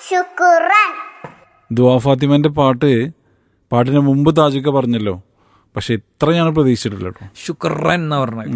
ശുക്രൻ ദുവാ ഫാത്തിമന്റെ പാട്ട് പാട്ടിന് മുമ്പ് താജുക്ക പറഞ്ഞല്ലോ പക്ഷെ ഇത്ര ഞാൻ പ്രതീക്ഷിച്ചിട്ടില്ല കേട്ടോ ശുക്രൻ എന്ന് പറഞ്ഞത്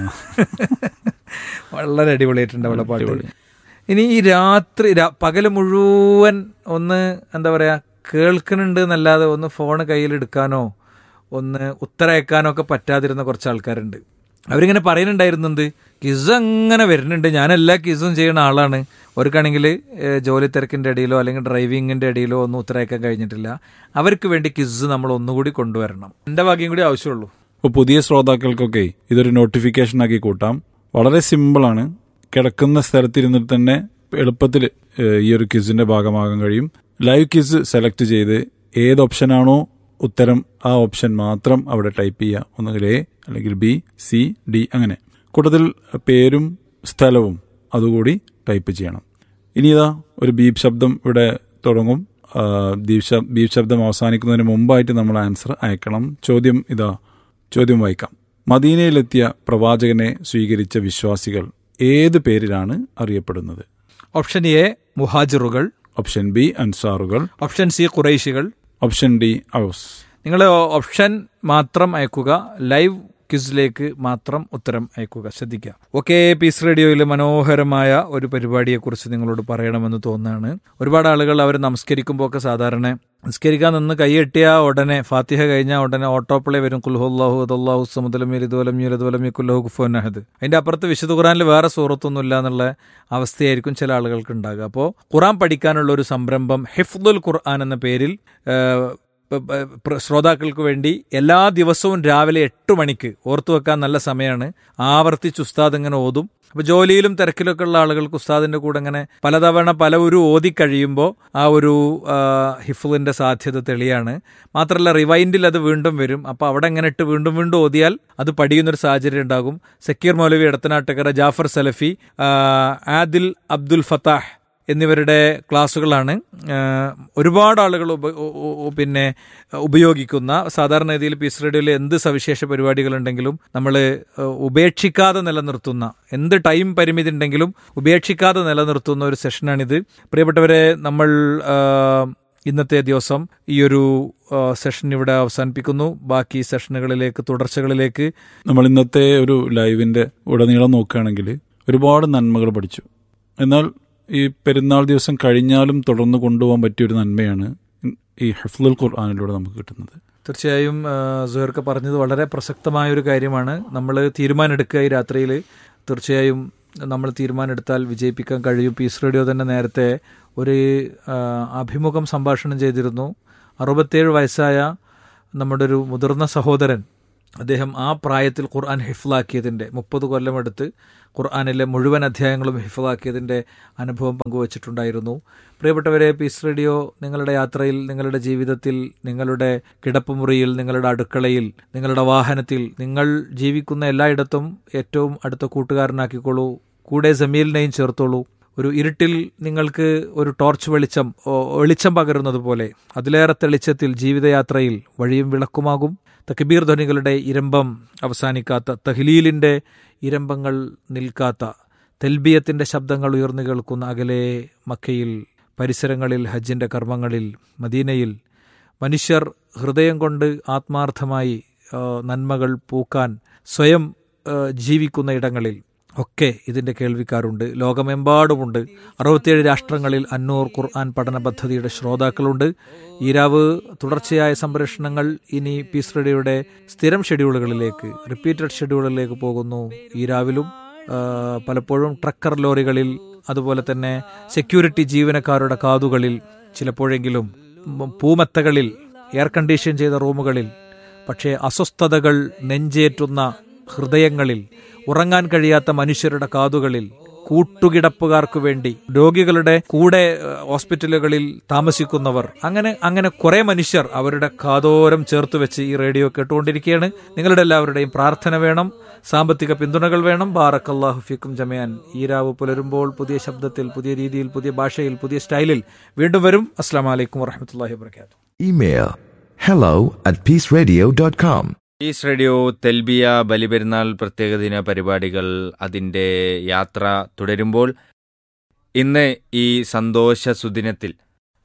വളരെ അടിപൊളിയായിട്ടുണ്ട് അവളെ പാട്ട് ഇനി ഈ രാത്രി രാ- പകല് മുഴുവൻ ഒന്ന് എന്താ പറയാ കേൾക്കുന്നുണ്ട് എന്നല്ലാതെ ഒന്ന് ഫോൺ കയ്യിലെടുക്കാനോ ഒന്ന് ഉത്തരയക്കാനോ ഒക്കെ പറ്റാതിരുന്ന കുറച്ച് ആൾക്കാരുണ്ട് അവരിങ്ങനെ പറയുന്നുണ്ടായിരുന്നു എന്ത് കിസ് അങ്ങനെ വരുന്നുണ്ട് ഞാൻ എല്ലാ കിസും ചെയ്യുന്ന ആളാണ് അവർക്കാണെങ്കിൽ ഏഹ്, ജോലി തിരക്കിൻ്റെ ഇടയിലോ അല്ലെങ്കിൽ ഡ്രൈവിങ്ങിൻ്റെ ഇടയിലോ ഒന്നും ഉത്തരയക്കാൻ കഴിഞ്ഞിട്ടില്ല അവർക്ക് വേണ്ടി കിസ് നമ്മൾ ഒന്നുകൂടി കൊണ്ടുവരണം എൻ്റെ ഭാഗ്യം കൂടി ആവശ്യമുള്ളൂ അപ്പോൾ പുതിയ ശ്രോതാക്കൾക്കൊക്കെ ഇതൊരു നോട്ടിഫിക്കേഷൻ ആക്കി കൂട്ടാം വളരെ സിമ്പിളാണ് കിടക്കുന്ന സ്ഥലത്തിരുന്നിട്ട് തന്നെ എളുപ്പത്തിൽ ഈ ഒരു ക്വിസിന്റെ ഭാഗമാകാൻ കഴിയും ലൈവ് ക്വിസ് സെലക്ട് ചെയ്ത് ഏത് ഓപ്ഷനാണോ ഉത്തരം ആ ഓപ്ഷൻ മാത്രം അവിടെ ടൈപ്പ് ചെയ്യുക ഒന്നുകിൽ എ അല്ലെങ്കിൽ ബി സി ഡി അങ്ങനെ കൂട്ടത്തിൽ പേരും സ്ഥലവും അതുകൂടി ടൈപ്പ് ചെയ്യണം ഇനി ഇതാ ഒരു ബീപ് ശബ്ദം ഇവിടെ തുടങ്ങും ആ, ബീപ് ശബ്- ബീപ് ശബ്ദം അവസാനിക്കുന്നതിന് മുമ്പായിട്ട് നമ്മൾ ആൻസർ അയക്കണം ചോദ്യം ഇതാ ചോദ്യം വായിക്കാം മദീനയിലെത്തിയ പ്രവാചകനെ സ്വീകരിച്ച വിശ്വാസികൾ ഏത് പേരിലാണ് അറിയപ്പെടുന്നത് ഓപ്ഷൻ എ മുഹാജിറുകൾ ഓപ്ഷൻ ബി അൻസാറുകൾ ഓപ്ഷൻ സി ഖുറൈശികൾ ഓപ്ഷൻ ഡി ഔസ് നിങ്ങൾ ഓപ്ഷൻ മാത്രം അയക്കുക ലൈവ് ക്വിസിലേക്ക് മാത്രം ഉത്തരം അയക്കുക ശ്രദ്ധിക്കുക ഓക്കെ പീസ് റേഡിയോയിൽ മനോഹരമായ ഒരു പരിപാടിയെക്കുറിച്ച് നിങ്ങളോട് പറയണമെന്ന് തോന്നുകയാണ് ഒരുപാട് ആളുകൾ അവർ നമസ്കരിക്കുമ്പോൾ ഒക്കെ സാധാരണ നിസ്കരിക്കാൻ നിന്ന് കൈയെട്ടിയ ഉടനെ ഫാത്തിഹ കഴിഞ്ഞാൽ ഉടനെ ഓട്ടോ പ്ലേ വരും കുൽഹുല്ലാഹു അദല്ലാഹു സമുദലം യലിദോലം യുലദോലം കുല്ലഹു കുഫോനഹദ് അതിന്റെ അപ്പുറത്ത് വിശുദ്ധ ഖുറാനിൽ വേറെ സൂറത്തൊന്നും ഇല്ല എന്നുള്ള അവസ്ഥയായിരിക്കും ചില ആളുകൾക്ക് ഉണ്ടാകുക അപ്പോൾ ഖുറാൻ പഠിക്കാനുള്ള ഒരു സംരംഭം ഹിഫ്ദുൽ ഖുർആൻ എന്ന പേരിൽ ഏഹ്, പ- പ- പ്ര- ശ്രോതാക്കൾക്ക് വേണ്ടി എല്ലാ ദിവസവും രാവിലെ എട്ട് മണിക്ക് ഓർത്തു വെക്കാൻ നല്ല സമയമാണ് ആവർത്തിച്ച് ഉസ്താദ് ഇങ്ങനെ ഓതും അപ്പൊ ജോലിയിലും തിരക്കിലൊക്കെ ഉള്ള ആളുകൾക്ക് ഉസ്താദിന്റെ കൂടെ ഇങ്ങനെ പലതവണ പല ഒരു ഓതി കഴിയുമ്പോൾ ആ ഒരു ആ, ഹിഫുലിന്റെ സാധ്യത തെളിയാണ് മാത്രമല്ല റിവൈൻഡിൽ അത് വീണ്ടും വരും അപ്പൊ അവിടെ ഇങ്ങനെ ഇട്ട് വീണ്ടും വീണ്ടും ഓതിയാൽ അത് പഠിക്കുന്നൊരു സാഹചര്യം ഉണ്ടാകും സക്കീർ മൗലവി ഇടത്തനാട്ടുകര ജാഫർ സലഫി ആ, ആദിൽ അബ്ദുൽ ഫത്താഹ് എന്നിവരുടെ ക്ലാസ്സുകളാണ് ആ, ഒരുപാട് ആളുകൾ ഉപ- ഉ- ഉ- പിന്നെ ഉപയോഗിക്കുന്ന സാധാരണ രീതിയിൽ പീസ് റേഡിയോയിൽ എന്ത് സവിശേഷ പരിപാടികളുണ്ടെങ്കിലും നമ്മൾ ഉപേക്ഷിക്കാതെ നിലനിർത്തുന്ന എന്ത് ടൈം പരിമിതി ഉണ്ടെങ്കിലും ഉപേക്ഷിക്കാതെ നിലനിർത്തുന്ന ഒരു സെഷനാണിത് പ്രിയപ്പെട്ടവരെ നമ്മൾ ആ, ഇന്നത്തെ ദിവസം ഈ ഒരു ആ, സെഷൻ ഇവിടെ അവസാനിപ്പിക്കുന്നു ബാക്കി സെഷനുകളിലേക്ക് തുടർച്ചകളിലേക്ക് നമ്മൾ ഇന്നത്തെ ഒരു ലൈവിന്റെ ഉടനീളം നോക്കുകയാണെങ്കിൽ ഒരുപാട് നന്മകൾ പഠിച്ചു എന്നാൽ ഈ പെരുന്നാൾ ദിവസം കഴിഞ്ഞാലും തുടർന്ന് കൊണ്ടുപോകാൻ പറ്റിയ ഒരു നന്മയാണ് ഈ ഹഫ്ലുൽ ഖുർആാനിലൂടെ നമുക്ക് കിട്ടുന്നത് തീർച്ചയായും സുഹർക്ക് പറഞ്ഞത് വളരെ പ്രസക്തമായ ഒരു കാര്യമാണ് നമ്മൾ തീരുമാനമെടുക്കുക ഈ രാത്രിയിൽ തീർച്ചയായും നമ്മൾ തീരുമാനമെടുത്താൽ വിജയിപ്പിക്കാൻ കഴിയും പീസ് റേഡിയോ തന്നെ നേരത്തെ ഒരു ആ, അഭിമുഖം സംഭാഷണം ചെയ്തിരുന്നു അറുപത്തേഴ് വയസ്സായ നമ്മുടെ ഒരു മുതിർന്ന സഹോദരൻ അദ്ദേഹം ആ പ്രായത്തിൽ ഖുർആൻ ഹിഫ്ലാക്കിയതിൻ്റെ മുപ്പത് കൊല്ലമെടുത്ത് ഖുർആാനിലെ മുഴുവൻ അധ്യായങ്ങളും ഹിഫ്ലാക്കിയതിൻ്റെ അനുഭവം പങ്കുവച്ചിട്ടുണ്ടായിരുന്നു പ്രിയപ്പെട്ടവരെ പീസ് റേഡിയോ നിങ്ങളുടെ യാത്രയിൽ നിങ്ങളുടെ ജീവിതത്തിൽ നിങ്ങളുടെ കിടപ്പുമുറിയിൽ നിങ്ങളുടെ അടുക്കളയിൽ നിങ്ങളുടെ വാഹനത്തിൽ നിങ്ങൾ ജീവിക്കുന്ന എല്ലായിടത്തും ഏറ്റവും അടുത്ത കൂട്ടുകാരനാക്കിക്കോളൂ കൂടെ ജമീലിനെയും ചേർത്തോളൂ ഒരു ഇരുട്ടിൽ നിങ്ങൾക്ക് ഒരു ടോർച്ച് വെളിച്ചം ഓ, വെളിച്ചം പകരുന്നത് പോലെ അതിലേറെ തെളിച്ചത്തിൽ ജീവിതയാത്രയിൽ വഴിയും വിളക്കുമാകും തക്ബീർ ധ്വനികളുടെ ഇരമ്പം അവസാനിക്കാത്ത തഹ്ലീലിന്റെ ഇരമ്പങ്ങൾ നിൽക്കാത്ത തെൽബിയത്തിന്റെ ശബ്ദങ്ങൾ ഉയർന്നു കേൾക്കുന്ന അകലെ മക്കയിൽ പരിസരങ്ങളിൽ ഹജ്ജിന്റെ കർമ്മങ്ങളിൽ മദീനയിൽ മനുഷ്യർ ഹൃദയം കൊണ്ട് ആത്മാർത്ഥമായി ആ, നന്മകൾ പൂക്കാൻ സ്വയം ആ, ജീവിക്കുന്ന ഇടങ്ങളിൽ ഒക്കെ ഇതിന്റെ കേൾവിക്കാരുണ്ട് ലോകമെമ്പാടുമുണ്ട് അറുപത്തിയേഴ് രാഷ്ട്രങ്ങളിൽ അന്നൂർ ഖുർആൻ പഠന പദ്ധതിയുടെ ശ്രോതാക്കളുണ്ട് ഈരാവ് തുടർച്ചയായ സംപ്രേഷണങ്ങൾ ഇനി പീസ് റേഡിയോയുടെ സ്ഥിരം ഷെഡ്യൂളുകളിലേക്ക് റിപ്പീറ്റഡ് ഷെഡ്യൂളിലേക്ക് പോകുന്നു ഈരാവിലും ആ, പലപ്പോഴും ട്രക്കർ ലോറികളിൽ അതുപോലെ തന്നെ സെക്യൂരിറ്റി ജീവനക്കാരുടെ കാതുകളിൽ ചിലപ്പോഴെങ്കിലും ഉം, പൂമെത്തകളിൽ എയർ കണ്ടീഷൻ ചെയ്ത റൂമുകളിൽ പക്ഷേ അസ്വസ്ഥതകൾ നെഞ്ചേറ്റുന്ന ഹൃദയങ്ങളിൽ ഉറങ്ങാൻ കഴിയാത്ത മനുഷ്യരുടെ കാതുകളിൽ കൂട്ടുകിടപ്പുകാർക്ക് വേണ്ടി രോഗികളുടെ കൂടെ ഏഹ്, ഹോസ്പിറ്റലുകളിൽ താമസിക്കുന്നവർ അങ്ങനെ അങ്ങനെ കുറെ മനുഷ്യർ അവരുടെ കാതോരം ചേർത്ത് വെച്ച് ഈ റേഡിയോ കേട്ടുകൊണ്ടിരിക്കുകയാണ് നിങ്ങളുടെ എല്ലാവരുടെയും പ്രാർത്ഥന വേണം സാമ്പത്തിക പിന്തുണകൾ വേണം ബാറക്കല്ലാഹു ഫിക്കും ജമയാൻ ഈ രാവ് പുലരുമ്പോൾ പുതിയ ശബ്ദത്തിൽ പുതിയ രീതിയിൽ പുതിയ ഭാഷയിൽ പുതിയ സ്റ്റൈലിൽ വീണ്ടും വരും അസ്സാം വലൈക്കും വറഹമത്തല്ലാഹി വാബർക്കാത്തു Email hello at peaceradio.com. ഈസ് റേഡിയോ തെൽബിയ ബലിപെരുന്നാൾ പ്രത്യേകദിന പരിപാടികൾ അതിൻ്റെ യാത്ര തുടരുമ്പോൾ ഇന്ന് ഈ സന്തോഷ സുദിനത്തിൽ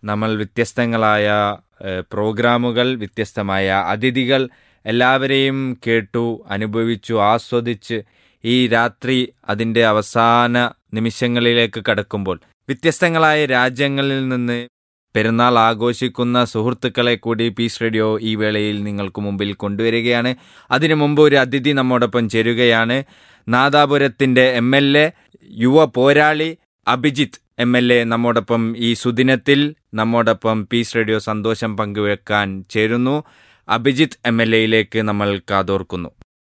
നമ്മൾ വ്യത്യസ്തങ്ങളായ ഏഹ്, പ്രോഗ്രാമുകൾ വ്യത്യസ്തമായ അതിഥികൾ എല്ലാവരെയും കേട്ടു അനുഭവിച്ചു ആസ്വദിച്ച് ഈ രാത്രി അതിൻ്റെ അവസാന നിമിഷങ്ങളിലേക്ക് കടക്കുമ്പോൾ വ്യത്യസ്തങ്ങളായ രാജ്യങ്ങളിൽ നിന്ന് പെരുന്നാൾ ആഘോഷിക്കുന്ന സുഹൃത്തുക്കളെ കൂടി പീസ് റേഡിയോ ഈ വേളയിൽ നിങ്ങൾക്ക് മുമ്പിൽ കൊണ്ടുവരികയാണ് അതിനു മുമ്പ് ഒരു അതിഥി നമ്മോടൊപ്പം ചേരുകയാണ് നാദാപുരത്തിന്റെ എം എൽ എ യുവ പോരാളി അഭിജിത്ത് എം എൽ എ നമ്മോടൊപ്പം ഈ സുദിനത്തിൽ നമ്മോടൊപ്പം പീസ് റേഡിയോ സന്തോഷം പങ്കുവെക്കാൻ ചേരുന്നു അഭിജിത്ത് എം എൽ എയിലേക്ക് നമ്മൾ കാതോർക്കുന്നു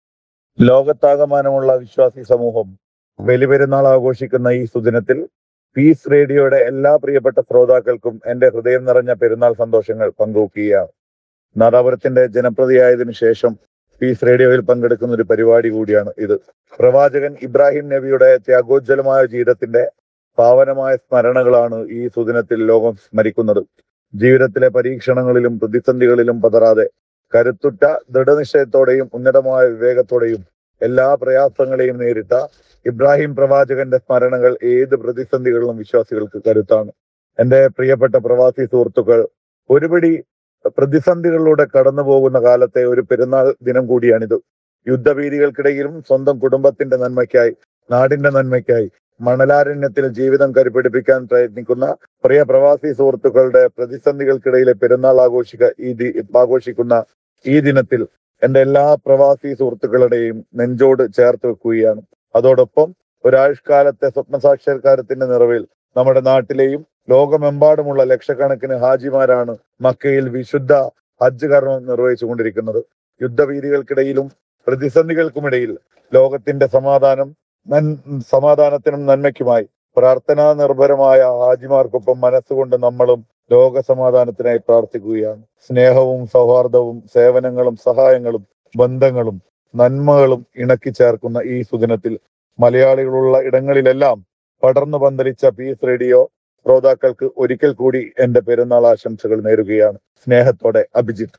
ലോകത്താകമാനമുള്ള വിശ്വാസി സമൂഹം ബലിപെരുന്നാൾ ആഘോഷിക്കുന്ന ഈ സുദിനത്തിൽ പീസ് റേഡിയോയുടെ എല്ലാ പ്രിയപ്പെട്ട ശ്രോതാക്കൾക്കും എന്റെ ഹൃദയം നിറഞ്ഞ പെരുന്നാൾ സന്തോഷങ്ങൾ പങ്കുവയ്ക്കുകയാണ് നാദാപുരത്തിന്റെ ജനപ്രതിയായതിനു ശേഷം പീസ് റേഡിയോയിൽ പങ്കെടുക്കുന്ന ഒരു പരിപാടി കൂടിയാണ് ഇത് പ്രവാചകൻ ഇബ്രാഹിം നബിയുടെ ത്യാഗോജ്വലമായ ജീവിതത്തിന്റെ പാവനമായ സ്മരണകളാണ് ഈ സുദിനത്തിൽ ലോകം സ്മരിക്കുന്നത് ജീവിതത്തിലെ പരീക്ഷണങ്ങളിലും പ്രതിസന്ധികളിലും പതറാതെ കരുത്തുറ്റ ദൃഢനിശ്ചയത്തോടെയും ഉന്നതമായ വിവേകത്തോടെയും എല്ലാ പ്രയാസങ്ങളെയും നേരിട്ട ഇബ്രാഹിം പ്രവാചകന്റെ സ്മരണകൾ ഏത് പ്രതിസന്ധികളിലും വിശ്വാസികൾക്ക് കരുത്താണ് എന്റെ പ്രിയപ്പെട്ട പ്രവാസി സുഹൃത്തുക്കൾ ഒരുപടി പ്രതിസന്ധികളിലൂടെ കടന്നു പോകുന്ന കാലത്തെ ഒരു പെരുന്നാൾ ദിനം കൂടിയാണിത് യുദ്ധഭീതികൾക്കിടയിലും സ്വന്തം കുടുംബത്തിന്റെ നന്മയ്ക്കായി നാടിന്റെ നന്മയ്ക്കായി മണലാരണ്യത്തിൽ ജീവിതം കരുപിടിപ്പിക്കാൻ പ്രയത്നിക്കുന്ന പ്രിയ പ്രവാസി സുഹൃത്തുക്കളുടെ പ്രതിസന്ധികൾക്കിടയിലെ പെരുന്നാൾ ആഘോഷിക്ക ഈ ദി- ആഘോഷിക്കുന്ന ഈ ദിനത്തിൽ എന്റെ എല്ലാ പ്രവാസി സുഹൃത്തുക്കളുടെയും നെഞ്ചോട് ചേർത്ത് വെക്കുകയാണ് അതോടൊപ്പം ഒരാഴ്ചക്കാലത്തെ സ്വപ്ന സാക്ഷാത്കാരത്തിന്റെ നിറവിൽ നമ്മുടെ നാട്ടിലെയും ലോകമെമ്പാടുമുള്ള ലക്ഷക്കണക്കിന് ഹാജിമാരാണ് മക്കയിൽ വിശുദ്ധ ഹജ്ജ് കർമ്മം നിർവഹിച്ചുകൊണ്ടിരിക്കുന്നത് യുദ്ധഭീതികൾക്കിടയിലും പ്രതിസന്ധികൾക്കുമിടയിൽ ലോകത്തിന്റെ സമാധാനം നൻ സമാധാനത്തിനും നന്മയ്ക്കുമായി പ്രാർത്ഥനാ നിർഭരമായ ഹാജിമാർക്കൊപ്പം മനസ്സുകൊണ്ട് നമ്മളും ലോക സമാധാനത്തിനായി പ്രാർത്ഥിക്കുകയാണ് സ്നേഹവും സൗഹാർദ്ദവും സേവനങ്ങളും സഹായങ്ങളും ബന്ധങ്ങളും നന്മകളും ഇണക്കി ചേർക്കുന്ന ഈ സുദിനത്തിൽ മലയാളികളുള്ള ഇടങ്ങളിലെല്ലാം പടർന്നു പന്തലിച്ച പീസ് റേഡിയോ ശ്രോതാക്കൾക്ക് ഒരിക്കൽ കൂടി എന്റെ പെരുന്നാൾ ആശംസകൾ നേരുകയാണ് സ്നേഹത്തോടെ അഭിജിത്ത്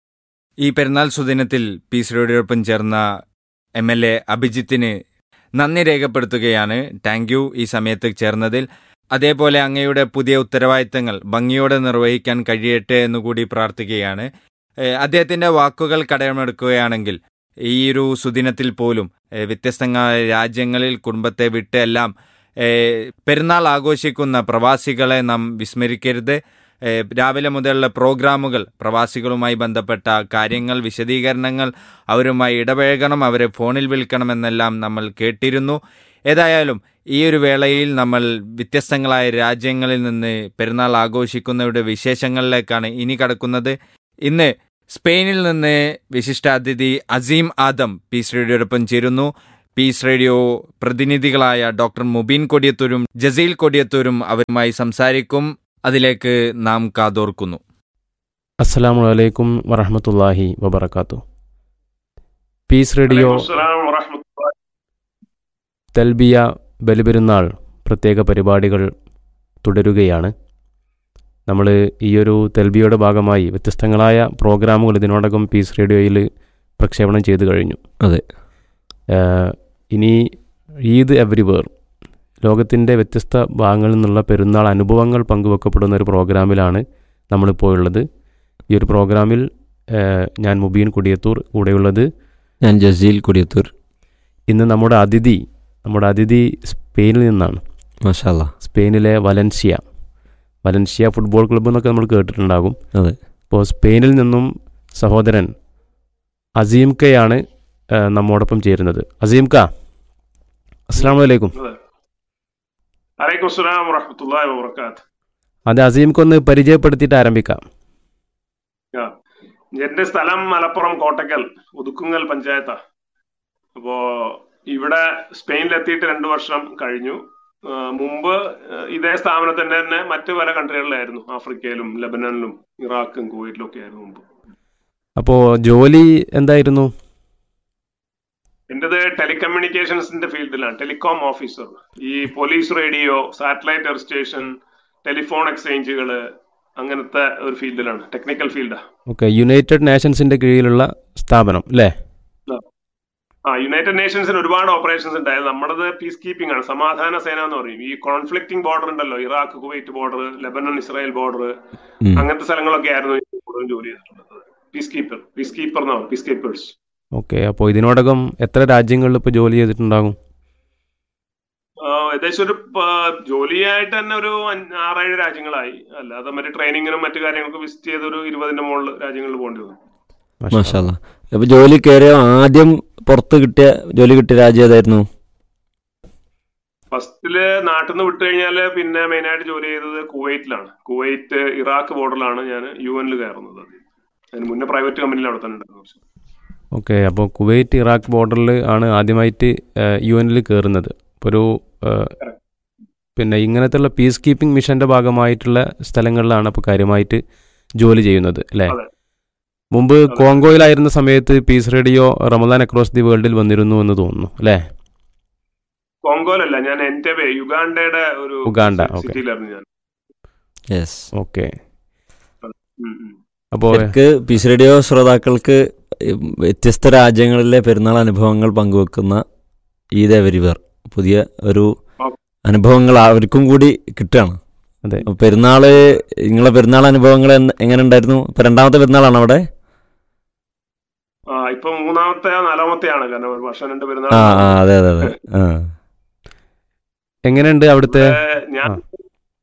ഈ പെരുന്നാൾ സുദിനത്തിൽ പീസ് റേഡിയോടൊപ്പം ചേർന്ന എം എൽ എ അഭിജിത്തിന് നന്ദി രേഖപ്പെടുത്തുകയാണ് താങ്ക് യു ഈ സമയത്ത് ചേർന്നതിൽ അതേപോലെ അങ്ങയുടെ പുതിയ ഉത്തരവാദിത്തങ്ങൾ ഭംഗിയോടെ നിർവഹിക്കാൻ കഴിയട്ടെ എന്നുകൂടി പ്രാർത്ഥിക്കുകയാണ് ഏഹ് അദ്ദേഹത്തിന്റെ വാക്കുകൾ കടമെടുക്കുകയാണെങ്കിൽ ഈ ഒരു സുദിനത്തിൽ പോലും ഏഹ് വ്യത്യസ്തങ്ങളായ രാജ്യങ്ങളിൽ കുടുംബത്തെ വിട്ട് എല്ലാം ഏഹ് പെരുന്നാൾ ആഘോഷിക്കുന്ന പ്രവാസികളെ നാം വിസ്മരിക്കരുത് ഏഹ് രാവിലെ മുതലുള്ള പ്രോഗ്രാമുകൾ പ്രവാസികളുമായി ബന്ധപ്പെട്ട കാര്യങ്ങൾ വിശദീകരണങ്ങൾ അവരുമായി ഇടപഴകണം അവരെ ഫോണിൽ വിളിക്കണമെന്നെല്ലാം നമ്മൾ കേട്ടിരുന്നു ഏതായാലും ഈ ഒരു വേളയിൽ നമ്മൾ വ്യത്യസ്തങ്ങളായ രാജ്യങ്ങളിൽ നിന്ന് പെരുന്നാൾ ആഘോഷിക്കുന്നവരുടെ വിശേഷങ്ങളിലേക്കാണ് ഇനി കടക്കുന്നത് ഇന്ന് സ്പെയിനിൽ നിന്ന് വിശിഷ്ടാതിഥി അസീം ആദം പീസ് റേഡിയോടൊപ്പം ചേരുന്നു പീസ് റേഡിയോ പ്രതിനിധികളായ ഡോക്ടർ മുബീൻ കൊടിയത്തൂരും ജസീൽ കൊടിയത്തൂരും അവരുമായി സംസാരിക്കും അതിലേക്ക് നാം കാതോർക്കുന്നു അസ്സലാമു അലൈക്കും വറഹമത്തല്ലാഹി വബർക്കാത്തു പീസ് റേഡിയോ വലൈക്കും അസ്സലാം വറഹ്മത്തുള്ളാഹി. തൽബിയ ബലിപെരുന്നാൾ പ്രത്യേക പരിപാടികൾ തുടരുകയാണ് നമ്മൾ ഈയൊരു തെൽബിയയുടെ ഭാഗമായി വ്യത്യസ്തങ്ങളായ പ്രോഗ്രാമുകൾ ഇതിനോടകം പീസ് റേഡിയോയിൽ പ്രക്ഷേപണം ചെയ്തു കഴിഞ്ഞു അതെ. ഏഹ്, ഇനി ഈദ് എവരിവേർ ലോകത്തിൻ്റെ വ്യത്യസ്ത ഭാഗങ്ങളിൽ നിന്നുള്ള പെരുന്നാൾ അനുഭവങ്ങൾ പങ്കുവെക്കപ്പെടുന്ന ഒരു പ്രോഗ്രാമിലാണ് നമ്മളിപ്പോൾ ഉള്ളത് ഈ ഒരു പ്രോഗ്രാമിൽ ഏഹ്, ഞാൻ മുബീൻ കുടിയത്തൂർ കൂടെയുള്ളത് ഞാൻ ജസീൽ കൊടിയത്തൂർ ഇന്ന് നമ്മുടെ അതിഥി നമ്മുടെ അതിഥി സ്പെയിനിൽ നിന്നാണ് മാഷാല്ല സ്പെയിനിലെ വലൻസിയ വലൻസിയ ഫുട്ബോൾ ക്ലബ്ബ് എന്നൊക്കെ നമ്മൾ കേട്ടിട്ടുണ്ടാകും അതെ. അപ്പോൾ സ്പെയിനിൽ നിന്നും സഹോദരൻ അസീം കയാണ് ഏഹ്, നമ്മോടൊപ്പം ചേരുന്നത് അസീം ക അസ്സാം വലൈക്കും വലൈക്കും അസ്സലാം വറഹ്മത്തുള്ളാഹി വബറകാത്ത് അത് അസീംക്കൊന്ന് പരിചയപ്പെടുത്തിയിട്ട് ആരംഭിക്കാം എന്റെ സ്ഥലം മലപ്പുറം കോട്ടക്കൽ ഒതുക്കുങ്ങൽ പഞ്ചായത്താ അപ്പോ ഇവിടെ സ്പെയിനിലെത്തിയിട്ട് രണ്ടു വർഷം കഴിഞ്ഞു ആ, മുമ്പ് ആ, ഇതേ സ്ഥാപനത്തിൽ തന്നെ മറ്റു പല കൺട്രികളിലായിരുന്നു ആഫ്രിക്കയിലും ലബനനിലും ഇറാഖും കുവൈറ്റിലും ഒക്കെ ആയിരുന്നു മുമ്പ് അപ്പോൾ ജോലി എന്തായിരുന്നു എന്റേത് ടെലികമ്മ്യൂണിക്കേഷൻസിന്റെ ഫീൽഡിലാണ് ടെലികോം ഓഫീസർ ഈ police radio satellite air station telephone എക്സ്ചേഞ്ചുകള് അങ്ങനത്തെ ഒരു ഫീൽഡിലാണ് ടെക്നിക്കൽ ഫീൽഡാ ഓക്കെ യുണൈറ്റഡ് നേഷൻസിൻ്റെ കീഴിലുള്ള സ്ഥാപനം അല്ലേ ആ. ആ യുണൈറ്റഡ് നേഷൻസിന് ഒരുപാട് ഓപ്പറേഷൻസ് ഉണ്ടായത് നമ്മുടേത് പീസ് കീപ്പിംഗ് ആണ് സമാധാന സേന എന്ന് പറയും ഈ കോൺഫ്ലിക്റ്റിംഗ് ബോർഡർ ഉണ്ടല്ലോ Iraq Kuwait border Lebanon Israel border ഉം. അങ്ങനത്തെ സ്ഥലങ്ങളൊക്കെ ആയിരുന്നു ഞാൻ കൂടുതലും ജോലി ചെയ്തിട്ടുള്ളത് പീസ് കീപ്പർ പീസ് കീപ്പർ എന്നാണ് പീസ് കീപ്പേഴ്സ് ഓക്കെ അപ്പോൾ ഇതിനോടകം എത്ര രാജ്യങ്ങളിൽ ഇപ്പോൾ ജോലി ചെയ്തിട്ടുണ്ടാകും ഏകദേശം ഒരു പ- ജോലിയായിട്ട് തന്നെ ഒരു അഞ്ച്- ആറേഴ് രാജ്യങ്ങളായി അല്ലാതെ മറ്റു ട്രെയിനിങ്ങിനും മറ്റു കാര്യങ്ങൾക്ക് വിസിറ്റ് ചെയ്ത ഒരു ഇരുപതിന്റെ മുകളിൽ രാജ്യങ്ങളിൽ പോകേണ്ടി വന്നു മാഷാല്ല അപ്പൊ ജോലി കയറിയ ആദ്യം പുറത്ത് കിട്ടിയ ജോലി കിട്ടിയ രാജ്യം ഏതായിരുന്നു ഫസ്റ്റില് നാട്ടിൽ നിന്ന് വിട്ടു കഴിഞ്ഞാല് പിന്നെ മെയിൻ ആയിട്ട് ജോലി ചെയ്തത് കുവൈറ്റിലാണ് കുവൈറ്റ് ഇറാഖ് ബോർഡറിലാണ് ഞാൻ യു എനിൽ കയറുന്നത് അതിന് മുന്നേ പ്രൈവറ്റ് കമ്പനിയിൽ അവിടെ തന്നെ ഉണ്ടായിരുന്നു കുറച്ച്. ഓക്കെ അപ്പോൾ കുവൈറ്റ് ഇറാഖ് ബോർഡറിൽ ആണ് ആദ്യമായിട്ട് യു എനിൽ കയറുന്നത് ഇപ്പോൾ ഒരു ഏഹ്, പിന്നെ ഇങ്ങനത്തെയുള്ള പീസ് കീപ്പിംഗ് മിഷന്റെ ഭാഗമായിട്ടുള്ള സ്ഥലങ്ങളിലാണ് അപ്പോൾ കാര്യമായിട്ട് ജോലി ചെയ്യുന്നത് അല്ലേ അതെ. മുമ്പ് കോങ്കോയിലായിരുന്ന സമയത്ത് peace radio Ramadan across the വേൾഡിൽ വന്നിരുന്നു എന്ന് തോന്നുന്നു അല്ലേ കോങ്കോലല്ല ഞാൻ എൻറ്റബെ യുഗാണ്ടയുടെ ഒരു ഉഗാണ്ട, ഓക്കേ. സിറ്റിയിലായിരുന്നു ഞാൻ യെസ് ഓക്കെ ഉം, ഉം. അപ്പോൾ ശരിക്ക് പീസ് റേഡിയോ ശ്രോതാക്കൾക്ക് വ്യത്യസ്ത രാജ്യങ്ങളിലെ പെരുന്നാൾ അനുഭവങ്ങൾ പങ്കുവെക്കുന്ന ഈദ് എവരിവർ പുതിയ ഒരു അനുഭവങ്ങൾ അവർക്കും കൂടി കിട്ടുകയാണ് അതെ. അപ്പൊ പെരുന്നാള് നിങ്ങളെ പെരുന്നാൾ അനുഭവങ്ങൾ എന്ന് എങ്ങനെ ഉണ്ടായിരുന്നു ഇപ്പൊ രണ്ടാമത്തെ പെരുന്നാളാണ് അവിടെ ആ ഇപ്പൊ മൂന്നാമത്തെ നാലാമത്തെ ആണ് കാരണം ഒരു വർഷം രണ്ട് പെരുന്നാൾ ആ ആ അതെ അതെ അതെ ആ എങ്ങനെയുണ്ട് അവിടുത്തെ ഇവിടെ ഞാൻ ആ.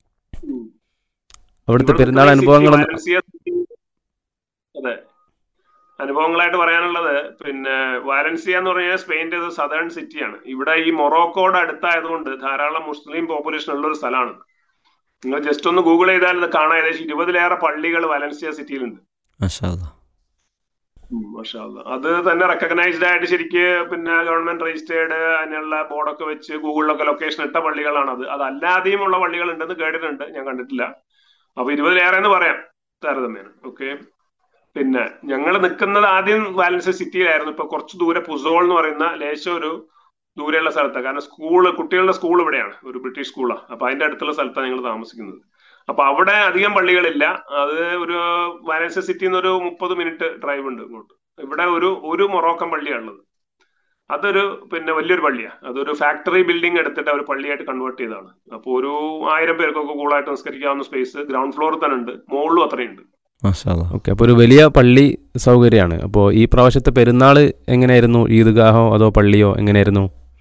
അവിടുത്തെ ഇവിടെ പെരുന്നാൾ സിറ്റി അനുഭവങ്ങളൊന്നും വാലൻസിയ സിറ്റി- അതെ അനുഭവങ്ങളായിട്ട് പറയാനുള്ളത് പിന്നെ വാലൻസിയ എന്ന് പറഞ്ഞാൽ സ്പെയിന്റെ ഒരു സദേൺ സിറ്റിയാണ് ഇവിടെ ഈ മൊറോക്കോയുടെ അടുത്തായതുകൊണ്ട് ധാരാളം മുസ്ലിം പോപ്പുലേഷൻ ഉള്ള ഒരു സ്ഥലമാണ് നിങ്ങൾ ജസ്റ്റ് ഒന്ന് ഗൂഗിൾ ചെയ്താൽ ഇത് കാണാം ഏകദേശം ഇരുപതിലേറെ പള്ളികൾ വാലൻസിയ സിറ്റിയിലുണ്ട് മാഷാ അല്ലാ. ഉം, മാഷാ അല്ലാ. അത് തന്നെ റെക്കഗ്നൈസ്ഡ് ആയിട്ട് ശരിക്ക് പിന്നെ ഗവൺമെന്റ് രജിസ്റ്റേർഡ് അതിനുള്ള ബോർഡൊക്കെ വെച്ച് ഗൂഗിളിലൊക്കെ ലൊക്കേഷൻ ഇട്ട പള്ളികളാണ് അത് അതല്ലാതെയും ഉള്ള പള്ളികൾ ഉണ്ടെന്ന് കേട്ടിട്ടുണ്ട് ഞാൻ കണ്ടിട്ടില്ല അപ്പൊ ഇരുപതിലേറെ എന്ന് പറയാം താരതമ്യേന ഓക്കെ പിന്നെ ഞങ്ങൾ നിൽക്കുന്നത് ആദ്യം വാലൻസ് സിറ്റിയിലായിരുന്നു ഇപ്പൊ കുറച്ച് ദൂരെ പുസോൾ എന്ന് പറയുന്ന ലേശം ഒരു ദൂരെയുള്ള സ്ഥലത്താണ് കാരണം സ്കൂള് കുട്ടികളുടെ സ്കൂൾ ഇവിടെയാണ് ഒരു ബ്രിട്ടീഷ് സ്കൂളാണ് അപ്പൊ അതിന്റെ അടുത്തുള്ള സ്ഥലത്താണ് ഞങ്ങൾ താമസിക്കുന്നത് അപ്പൊ അവിടെ അധികം പള്ളികളില്ല അത് ഒരു വാലൻസ് സിറ്റിയിൽ നിന്ന് ഒരു മുപ്പത് മിനിറ്റ് ഡ്രൈവ് ഉണ്ട് ഇങ്ങോട്ട് ഇവിടെ ഒരു ഒരു മൊറോക്കൻ പള്ളിയാണുള്ളത് അതൊരു പിന്നെ വലിയൊരു പള്ളിയാണ് അതൊരു ഫാക്ടറി ബിൽഡിംഗ് എടുത്തിട്ട് അവർ പള്ളിയായിട്ട് കൺവേർട്ട് ചെയ്തതാണ് അപ്പോൾ ഒരു ആയിരം പേർക്കൊക്കെ കൂളായിട്ട് നിസ്കരിക്കാവുന്ന സ്പേസ് ഗ്രൗണ്ട് ഫ്ലോറിൽ തന്നെ ഉണ്ട് മുകളിലും അത്രയുണ്ട് മാഷാ അല്ലാ. ഓക്കെ അപ്പോൾ ഒരു വലിയ പള്ളി സൗകര്യമാണ് അപ്പോൾ ഈ പ്രാവശ്യത്തെ പെരുന്നാൾ എങ്ങനെയായിരുന്നു ഈദ്ഗാഹോ അതോ പള്ളിയോ എങ്ങനെയായിരുന്നു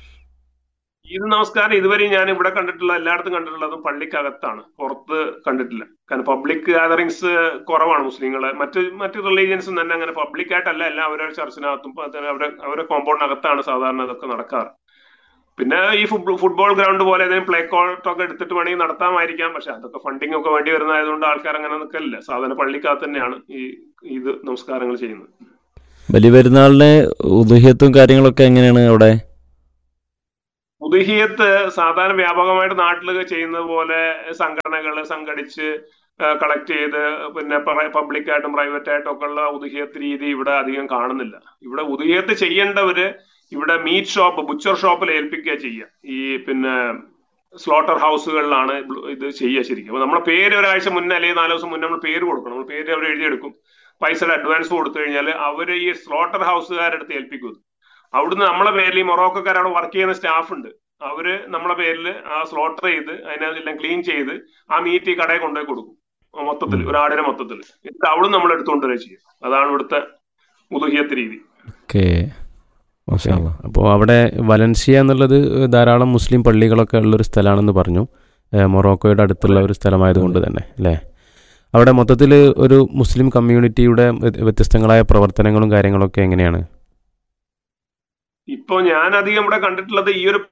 ഈദ് നമസ്കാരം ഇതുവരെ ഞാൻ ഇവിടെ കണ്ടിട്ടുള്ള എല്ലായിടത്തും കണ്ടിട്ടുള്ളതും പള്ളിക്കകത്താണ് പുറത്ത് കണ്ടിട്ടില്ല കാരണം പബ്ലിക് ഗാദറിങ്സ് കുറവാണ് മുസ്ലിങ്ങളെ മറ്റ് മറ്റ് റിലീജിയൻസും തന്നെ അങ്ങനെ പബ്ലിക് ആയിട്ടല്ല എല്ലാം അവരുടെ ചർച്ചിനകത്തും അത് അവരുടെ അവരുടെ കോമ്പൗണ്ടിനകത്താണ് സാധാരണ ഇതൊക്കെ നടക്കാറ് പിന്നെ ഈ ഫുട്ബോൾ ഫുട്ബോൾ ഗ്രൗണ്ട് പോലെ ഏതെങ്കിലും പ്ലേ കോർട്ടൊക്കെ എടുത്തിട്ട് വേണമെങ്കിൽ നടത്താമായിരിക്കാം പക്ഷെ അതൊക്കെ ഫണ്ടിങ് ഒക്കെ വേണ്ടി വരുന്നതായതുകൊണ്ട് ആൾക്കാർ അങ്ങനെ നിൽക്കലില്ല സാധാരണ പള്ളിക്കകത്ത് തന്നെയാണ് ഈ ഇത് നമസ്കാരങ്ങൾ ചെയ്യുന്നത് വലിയ പെരുന്നാളിന് ഉദുഹ്യത്തും കാര്യങ്ങളൊക്കെ എങ്ങനെയാണ് അവിടെ ഉദുഹിയത്ത് സാധാരണ വ്യാപകമായിട്ട് നാട്ടിൽ ചെയ്യുന്നത് പോലെ സംഘടനകൾ സംഘടിച്ച് കളക്ട് ചെയ്ത് പിന്നെ പബ്ലിക് ആയിട്ടും പ്രൈവറ്റ് ആയിട്ടും ഒക്കെ ഉള്ള ഉദുഹിയത്ത് രീതി ഇവിടെ അധികം കാണുന്നില്ല ഇവിടെ ഉദുഹിയത്ത് ചെയ്യേണ്ടവര് ഇവിടെ മീറ്റ് ഷോപ്പ് ബുച്ചർ ഷോപ്പിൽ ഏൽപ്പിക്കുക ചെയ്യുക ഈ പിന്നെ സ്ലോട്ടർ ഹൗസുകളിലാണ് ഇത് ചെയ്യുക ശരിക്കും അപ്പൊ നമ്മുടെ പേര് ഒരാഴ്ച മുന്നേ അല്ലെങ്കിൽ നാല് ദിവസം മുന്നേ നമ്മൾ പേര് കൊടുക്കണം നമ്മൾ പേര് അവർ എഴുതിയെടുക്കും പൈസയുടെ അഡ്വാൻസ് കൊടുത്തു കഴിഞ്ഞാൽ അവർ ഈ സ്ലോട്ടർ ഹൗസുകാരെടുത്ത് ഏൽപ്പിക്കും അവിടുന്ന് നമ്മളെ പേരിൽ ഈ മൊറോക്കോക്കാർ അവിടെ വർക്ക് ചെയ്യുന്ന സ്റ്റാഫ് ഉണ്ട് അവര് നമ്മളെ പേരിൽ ആ സ്ലോട്ടർ ചെയ്ത് അതിനെല്ലാം ക്ലീൻ ചെയ്ത് ആ മീറ്റ് ഈ കടയിൽ കൊണ്ടുപോയി കൊടുക്കും മൊത്തത്തിൽ ഒരാടിനെ മൊത്തത്തിൽ എന്നിട്ട് അവിടുന്ന് നമ്മൾ എടുത്തുകൊണ്ട് വരിക ചെയ്യും അതാണ് ഇവിടുത്തെ ഉദുഹിയത്ത് രീതി ഓക്കെ മാഷാ അല്ലാ. അപ്പോൾ അവിടെ വലൻസിയ എന്നുള്ളത് ധാരാളം മുസ്ലിം പള്ളികളൊക്കെ ഉള്ളൊരു സ്ഥലമാണെന്ന് പറഞ്ഞു ഏഹ് മൊറോക്കോയുടെ അടുത്തുള്ള ഒരു സ്ഥലമായതുകൊണ്ട് തന്നെ അല്ലേ അവിടെ മൊത്തത്തിൽ ഒരു മുസ്ലിം കമ്മ്യൂണിറ്റിയുടെ വ്യ- വ്യത്യസ്തങ്ങളായ പ്രവർത്തനങ്ങളും കാര്യങ്ങളൊക്കെ എങ്ങനെയാണ് ഇപ്പൊ ഞാൻ അധികം ഇവിടെ കണ്ടിട്ടുള്ളത് ഈ ഒരു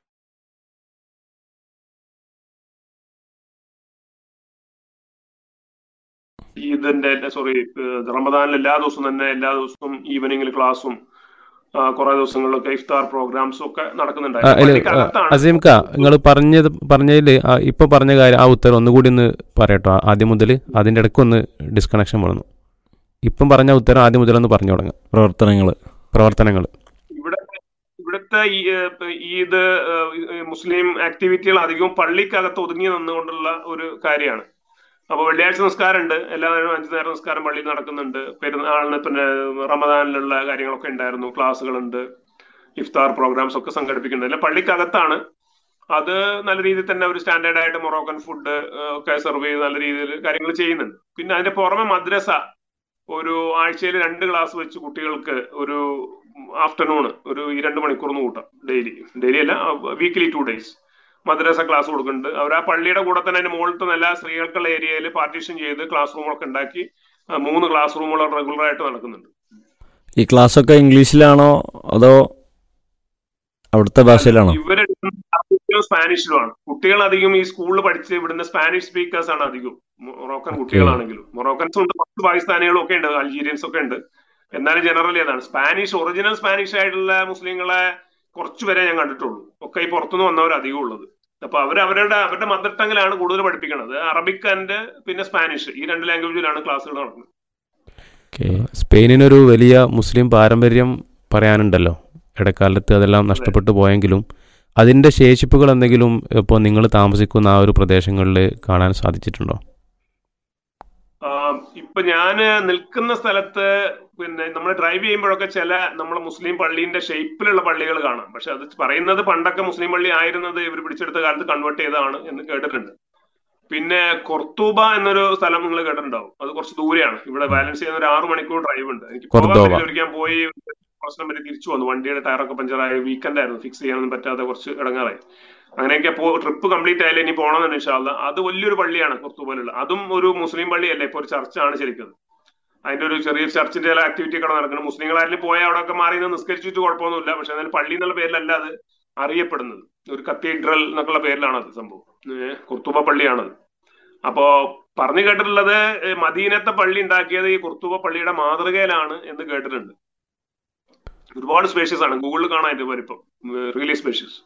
ഇതിന്റെ സോറി റമദാനിൽ എല്ലാ ദിവസവും തന്നെ എല്ലാ ദിവസവും ഈവനിങ്ങിൽ ക്ലാസ്സും കുറെ ദിവസങ്ങളിലൊക്കെ ഇഫ്താർ പ്രോഗ്രാംസും ഒക്കെ ആ, നടക്കുന്നുണ്ടായിരുന്നു അല്ല, പള്ളിക്കകത്താണ്. അസീംക്ക നിങ്ങൾ പറഞ്ഞത് പറഞ്ഞതിൽ ഇപ്പൊ പറഞ്ഞ കാര്യം ആ ഉത്തരം ഒന്നുകൂടി ഒന്ന് പറയട്ടോ ആ- ആദ്യം മുതൽ അതിന്റെ ഇടയ്ക്ക് ഒന്ന് ഡിസ്കണക്ഷൻ വന്നു ഇപ്പം പറഞ്ഞ ഉത്തരം ആദ്യം മുതൽ ഒന്ന് പറഞ്ഞു തുടങ്ങാം പ്രവർത്തനങ്ങൾ പ്രവർത്തനങ്ങൾ ഇവിടെ ഇവിടുത്തെ ഈ ഏഹ്, ഈദ് ഏഹ്, മുസ്ലിം ആക്ടിവിറ്റികൾ അധികവും പള്ളിക്കകത്ത് ഒതുങ്ങി നിന്നുകൊണ്ടുള്ള ഒരു കാര്യമാണ് അപ്പൊ വെള്ളിയാഴ്ച നിസ്കാരമുണ്ട് എല്ലാ നേരവും അഞ്ചു നേരം നിസ്കാരം പള്ളിയിൽ നടക്കുന്നുണ്ട് പെരുന്നാളിന് പിന്നെ റമദാനിലുള്ള കാര്യങ്ങളൊക്കെ ഉണ്ടായിരുന്നു ക്ലാസ്സുകളുണ്ട് ഇഫ്താർ പ്രോഗ്രാംസ് ഒക്കെ സംഘടിപ്പിക്കുന്നുണ്ട് അല്ല പള്ളിക്കകത്താണ് അത് നല്ല രീതിയിൽ തന്നെ ഒരു സ്റ്റാൻഡേർഡ് ആയിട്ട് മൊറോക്കൻ ഫുഡ് ഒക്കെ സെർവ് ചെയ്ത് നല്ല രീതിയിൽ കാര്യങ്ങൾ ചെയ്യുന്നുണ്ട് പിന്നെ അതിന്റെ പുറമെ മദ്രസ ഒരു ആഴ്ചയിൽ രണ്ട് ക്ലാസ് വെച്ച് കുട്ടികൾക്ക് ഒരു ആഫ്റ്റർനൂൺ ഒരു ഈ രണ്ട് മണിക്കൂർന്ന് കൂട്ടാം ഡെയിലി ഡെയിലി അല്ല വീക്ക്ലി ടു ഡേയ്സ് മദ്രസ ക്ലാസ് കൊടുക്കുന്നുണ്ട് അവർ ആ പള്ളിയുടെ കൂടെ തന്നെ അതിന്റെ മുകളിലത്തെ നല്ല സ്ത്രീകൾക്കുള്ള ഏരിയയിൽ പാർട്ടീഷൻ ചെയ്ത് ക്ലാസ് റൂമൊക്കെ ഉണ്ടാക്കി ആ, മൂന്ന് ക്ലാസ് റൂമുകൾ റെഗുലർ ആയിട്ട് നടക്കുന്നുണ്ട് ഈ ക്ലാസ്സൊക്കെ ഇംഗ്ലീഷിലാണോ അതോ അവിടുത്തെ ഭാഷയിലാണോ ഇവരെടുക്കുന്ന അറബിക്കിലും സ്പാനിഷിലുമാണ് കുട്ടികൾ അധികം ഈ സ്കൂളിൽ പഠിച്ച് ഇവിടുന്ന് സ്പാനിഷ് സ്പീക്കേഴ്സ് ആണ് അധികം മൊറോക്കൻ കുട്ടികളാണെങ്കിലും മൊറോക്കൻസും ഉണ്ട് പത്ത് പാകിസ്ഥാനികളും ഒക്കെ ഉണ്ട് അൾജീരിയൻസ് ഒക്കെ ഉണ്ട് എന്നാലും ജനറലി അതാണ് സ്പാനിഷ് ഒറിജിനൽ സ്പാനിഷ് ആയിട്ടുള്ള മുസ്ലിങ്ങളെ കുറച്ച് പേരെ ഞാൻ കണ്ടിട്ടുള്ളൂ ഒക്കെ ഈ പുറത്തുനിന്ന് വന്നവർ അധികം ഉള്ളത് അപ്പൊ അവർ അവരുടെ അവരുടെ മദർ ടങ്ങിലാണ് കൂടുതൽ പഠിപ്പിക്കുന്നത് അറബിക് ആൻഡ് പിന്നെ സ്പാനിഷ് ഈ രണ്ട് ലാംഗ്വേജിലാണ് ക്ലാസ്സുകൾ നടക്കുന്നത് ഓക്കെ സ്പെയിനിനൊരു വലിയ മുസ്ലിം പാരമ്പര്യം പറയാനുണ്ടല്ലോ ഇടക്കാലത്ത് അതെല്ലാം നഷ്ടപ്പെട്ടു പോയെങ്കിലും അതിൻ്റെ ശേഷിപ്പുകൾ എന്തെങ്കിലും ഇപ്പോൾ നിങ്ങൾ താമസിക്കുന്ന ആ ഒരു പ്രദേശങ്ങളിൽ കാണാൻ സാധിച്ചിട്ടുണ്ടോ ആഹ് ഇപ്പൊ ഞാന് നിൽക്കുന്ന സ്ഥലത്ത് പിന്നെ നമ്മൾ ഡ്രൈവ് ചെയ്യുമ്പോഴൊക്കെ ചില നമ്മളെ മുസ്ലിം പള്ളീന്റെ ഷേപ്പിലുള്ള പള്ളികൾ കാണാം പക്ഷെ അത് പറയുന്നത് പണ്ടൊക്കെ മുസ്ലിം പള്ളി ആയിരുന്നത് ഇവർ പിടിച്ചെടുത്ത കാലത്ത് കൺവേർട്ട് ചെയ്തതാണ് എന്ന് കേട്ടിട്ടുണ്ട് പിന്നെ കൊർത്തൂബ എന്നൊരു സ്ഥലം നിങ്ങൾ കേട്ടിട്ടുണ്ടാവും അത് കുറച്ച് ദൂരെയാണ് ഇവിടെ ബാലൻസ് ചെയ്യുന്ന ഒരു ആറു മണിക്കൂർ ഡ്രൈവ് ഉണ്ട് എനിക്ക് പോകാൻ കൊർദോബ. പറ്റില്ല ഒരിക്കൽ പോയി പ്രശ്നം വരെ തിരിച്ചു വന്നു വണ്ടിയുടെ ടയറൊക്കെ പഞ്ചറായി വീക്കെൻഡ് ആയിരുന്നു ഫിക്സ് ചെയ്യാനൊന്നും പറ്റാതെ കുറച്ച് ഇടങ്ങാറായി അങ്ങനെയൊക്കെ പോ ട്രിപ്പ് കംപ്ലീറ്റ് ആയാലും ഇനി പോകണമെന്ന് ഇൻഷാല്ല അത് വലിയൊരു പള്ളിയാണ് കൊർത്തുപോലുള്ള അതും ഒരു മുസ്ലിം പള്ളിയല്ല ഇപ്പൊ ഒരു ചർച്ചാണ് ശരിക്കും അതിന്റെ ഒരു ചെറിയ ചർച്ചിന്റെ ചില ആക്ടിവിറ്റി ഒക്കെ നടക്കുന്നത് മുസ്ലിങ്ങളായാലും പോയാൽ അവിടെ ഒക്കെ മാറി നിന്ന് നിസ്കരിച്ചിട്ട് കുഴപ്പമൊന്നുമില്ല പക്ഷെ എന്നാൽ പള്ളി എന്നുള്ള പേരിലല്ല അത് അറിയപ്പെടുന്നത് ഒരു കത്തീഡ്രൽ എന്നൊക്കെയുള്ള പേരിലാണ് അത് സംഭവം ഏഹ് കുർത്തുബ പള്ളിയാണത് അപ്പോ പറഞ്ഞു കേട്ടിട്ടുള്ളത് ഏഹ് മദീനത്തെ പള്ളി ഉണ്ടാക്കിയത് ഈ കുർത്തുബ പള്ളിയുടെ മാതൃകയിലാണ് എന്ന് കേട്ടിട്ടുണ്ട് ഒരുപാട് സ്പേഷ്യസ് ആണ് ഗൂഗിളിൽ കാണാൻ അതിന്റെ വലിപ്പം റിയലി സ്പേഷ്യസ്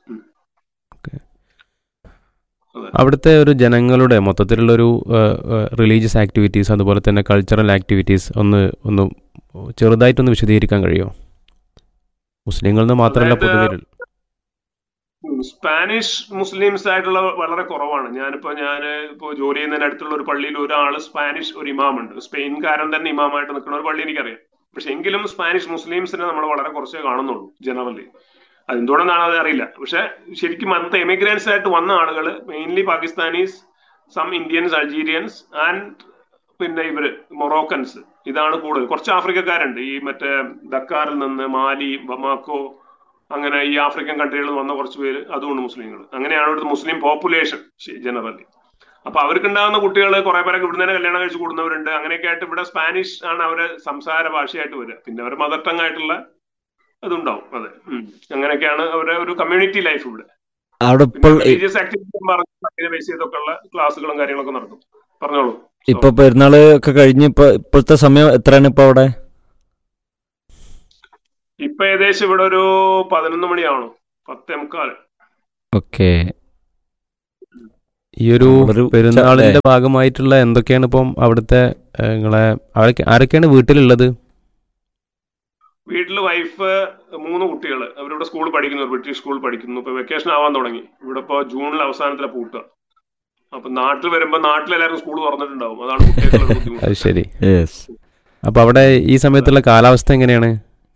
അവിടുത്തെ ഒരു ജനങ്ങളുടെ മൊത്തത്തിലുള്ളൊരു റിലീജിയസ് ആക്ടിവിറ്റീസ് അതുപോലെ തന്നെ കൾച്ചറൽ ആക്ടിവിറ്റീസ് ഒന്ന് ഒന്ന് ചെറുതായിട്ടൊന്ന് വിശദീകരിക്കാൻ കഴിയുമോ മുസ്ലിങ്ങളിൽ നിന്ന് മാത്രമല്ല അതായത് പൊതുവെ സ്പാനിഷ് മുസ്ലിംസ് ആയിട്ടുള്ള വളരെ കുറവാണ് ഞാനിപ്പോ ഞാൻ ഇപ്പോ ജോലി ചെയ്യുന്നതിന് അടുത്തുള്ള ഒരു പള്ളിയിൽ ഒരാള് സ്പാനിഷ് ഒരു ഇമാമുണ്ട് സ്പെയിൻകാരൻ തന്നെ ഇമാമായിട്ട് നിൽക്കുന്ന ഒരു പള്ളി എനിക്കറിയാം പക്ഷെ എങ്കിലും സ്പാനിഷ് മുസ്ലിംസിനെ നമ്മൾ വളരെ കുറച്ചേ കാണുന്നുള്ളൂ ജനറലി അതെന്തുകൊണ്ടെന്നാണ് അത് അറിയില്ല പക്ഷെ ശരിക്കും അന്നത്തെ എമിഗ്രൻസ് ആയിട്ട് വന്ന ആളുകൾ mainly Pakistanis some Indians Algerians and പിന്നെ ഇവര് മൊറോക്കൻസ് ഇതാണ് കൂടുതൽ കുറച്ച് ആഫ്രിക്കക്കാരുണ്ട് ഈ മറ്റേ ദക്കാറിൽ നിന്ന് മാലി ബമാക്കോ അങ്ങനെ ഈ ആഫ്രിക്കൻ കൺട്രികളിൽ നിന്ന് വന്ന കുറച്ച് പേര് അതുകൊണ്ട് മുസ്ലിങ്ങൾ അങ്ങനെയാണ് ഇവിടുത്തെ മുസ്ലിം പോപ്പുലേഷൻ ജനറലി അപ്പൊ അവർക്കുണ്ടാകുന്ന കുട്ടികൾ കുറെ പേരൊക്കെ ഇവിടുന്ന് തന്നെ കല്യാണം കഴിച്ച് കൂടുന്നവരുണ്ട് അങ്ങനെയൊക്കെ ആയിട്ട് ഇവിടെ സ്പാനിഷ് ആണ് അവരെ സംസാര ഭാഷയായിട്ട് വരിക പിന്നെ അവരെ മദർ ടങ് ആയിട്ടുള്ള അതുണ്ടാവും അതെ ഉം. അങ്ങനെയൊക്കെയാണ് അവരുടെ ഒരു കമ്മ്യൂണിറ്റി ലൈഫ് ഇവിടെ അവിടെ ഇപ്പോൾ റിലീജിയസ് ആക്ടിവിറ്റി പറഞ്ഞു ബേസ് ചെയ്തൊക്കെ ഉള്ള ക്ലാസ്സുകളും കാര്യങ്ങളൊക്കെ നടക്കും പറഞ്ഞോളൂ ഇപ്പൊ പെരുന്നാള് ഒക്കെ കഴിഞ്ഞ് ഇപ്പൊ ഇപ്പോഴത്തെ സമയം എത്രയാണ് ഇപ്പൊ അവിടെ ഇപ്പൊ ഏകദേശം ഇവിടെ ഒരു പതിനൊന്ന് മണിയാവണം പത്തേ മുക്കാല് ഓക്കെ ഈ ഒരു നമ്മളൊരു പെരുന്നാളിന്റെ ഭാഗമായിട്ടുള്ള എന്തൊക്കെയാണ് ഇപ്പം അവിടുത്തെ ഏഹ്, നിങ്ങളെ ആരൊക്കെ ആരൊക്കെയാണ് വീട്ടിലുള്ളത് വീട്ടില് വൈഫ് മൂന്ന് കുട്ടികൾ അവരിവിടെ സ്കൂളിൽ പഠിക്കുന്നു ബ്രിട്ടീഷ് സ്കൂളിൽ പഠിക്കുന്നു ഇപ്പൊ വെക്കേഷൻ ആവാൻ തുടങ്ങി ഇവിടെ ഇപ്പൊ ജൂണിൽ അവസാനത്തിലെ പൂട്ടുക അപ്പൊ നാട്ടിൽ വരുമ്പോ നാട്ടിലെല്ലാവരും സ്കൂൾ തുറന്നിട്ടുണ്ടാവും അതാണ് കുട്ടികൾക്കുള്ള ഒരു ബുദ്ധിമുട്ട് അത് ശരി യെസ് അപ്പൊ അവിടെ ഈ സമയത്തുള്ള കാലാവസ്ഥ എങ്ങനെയാണ്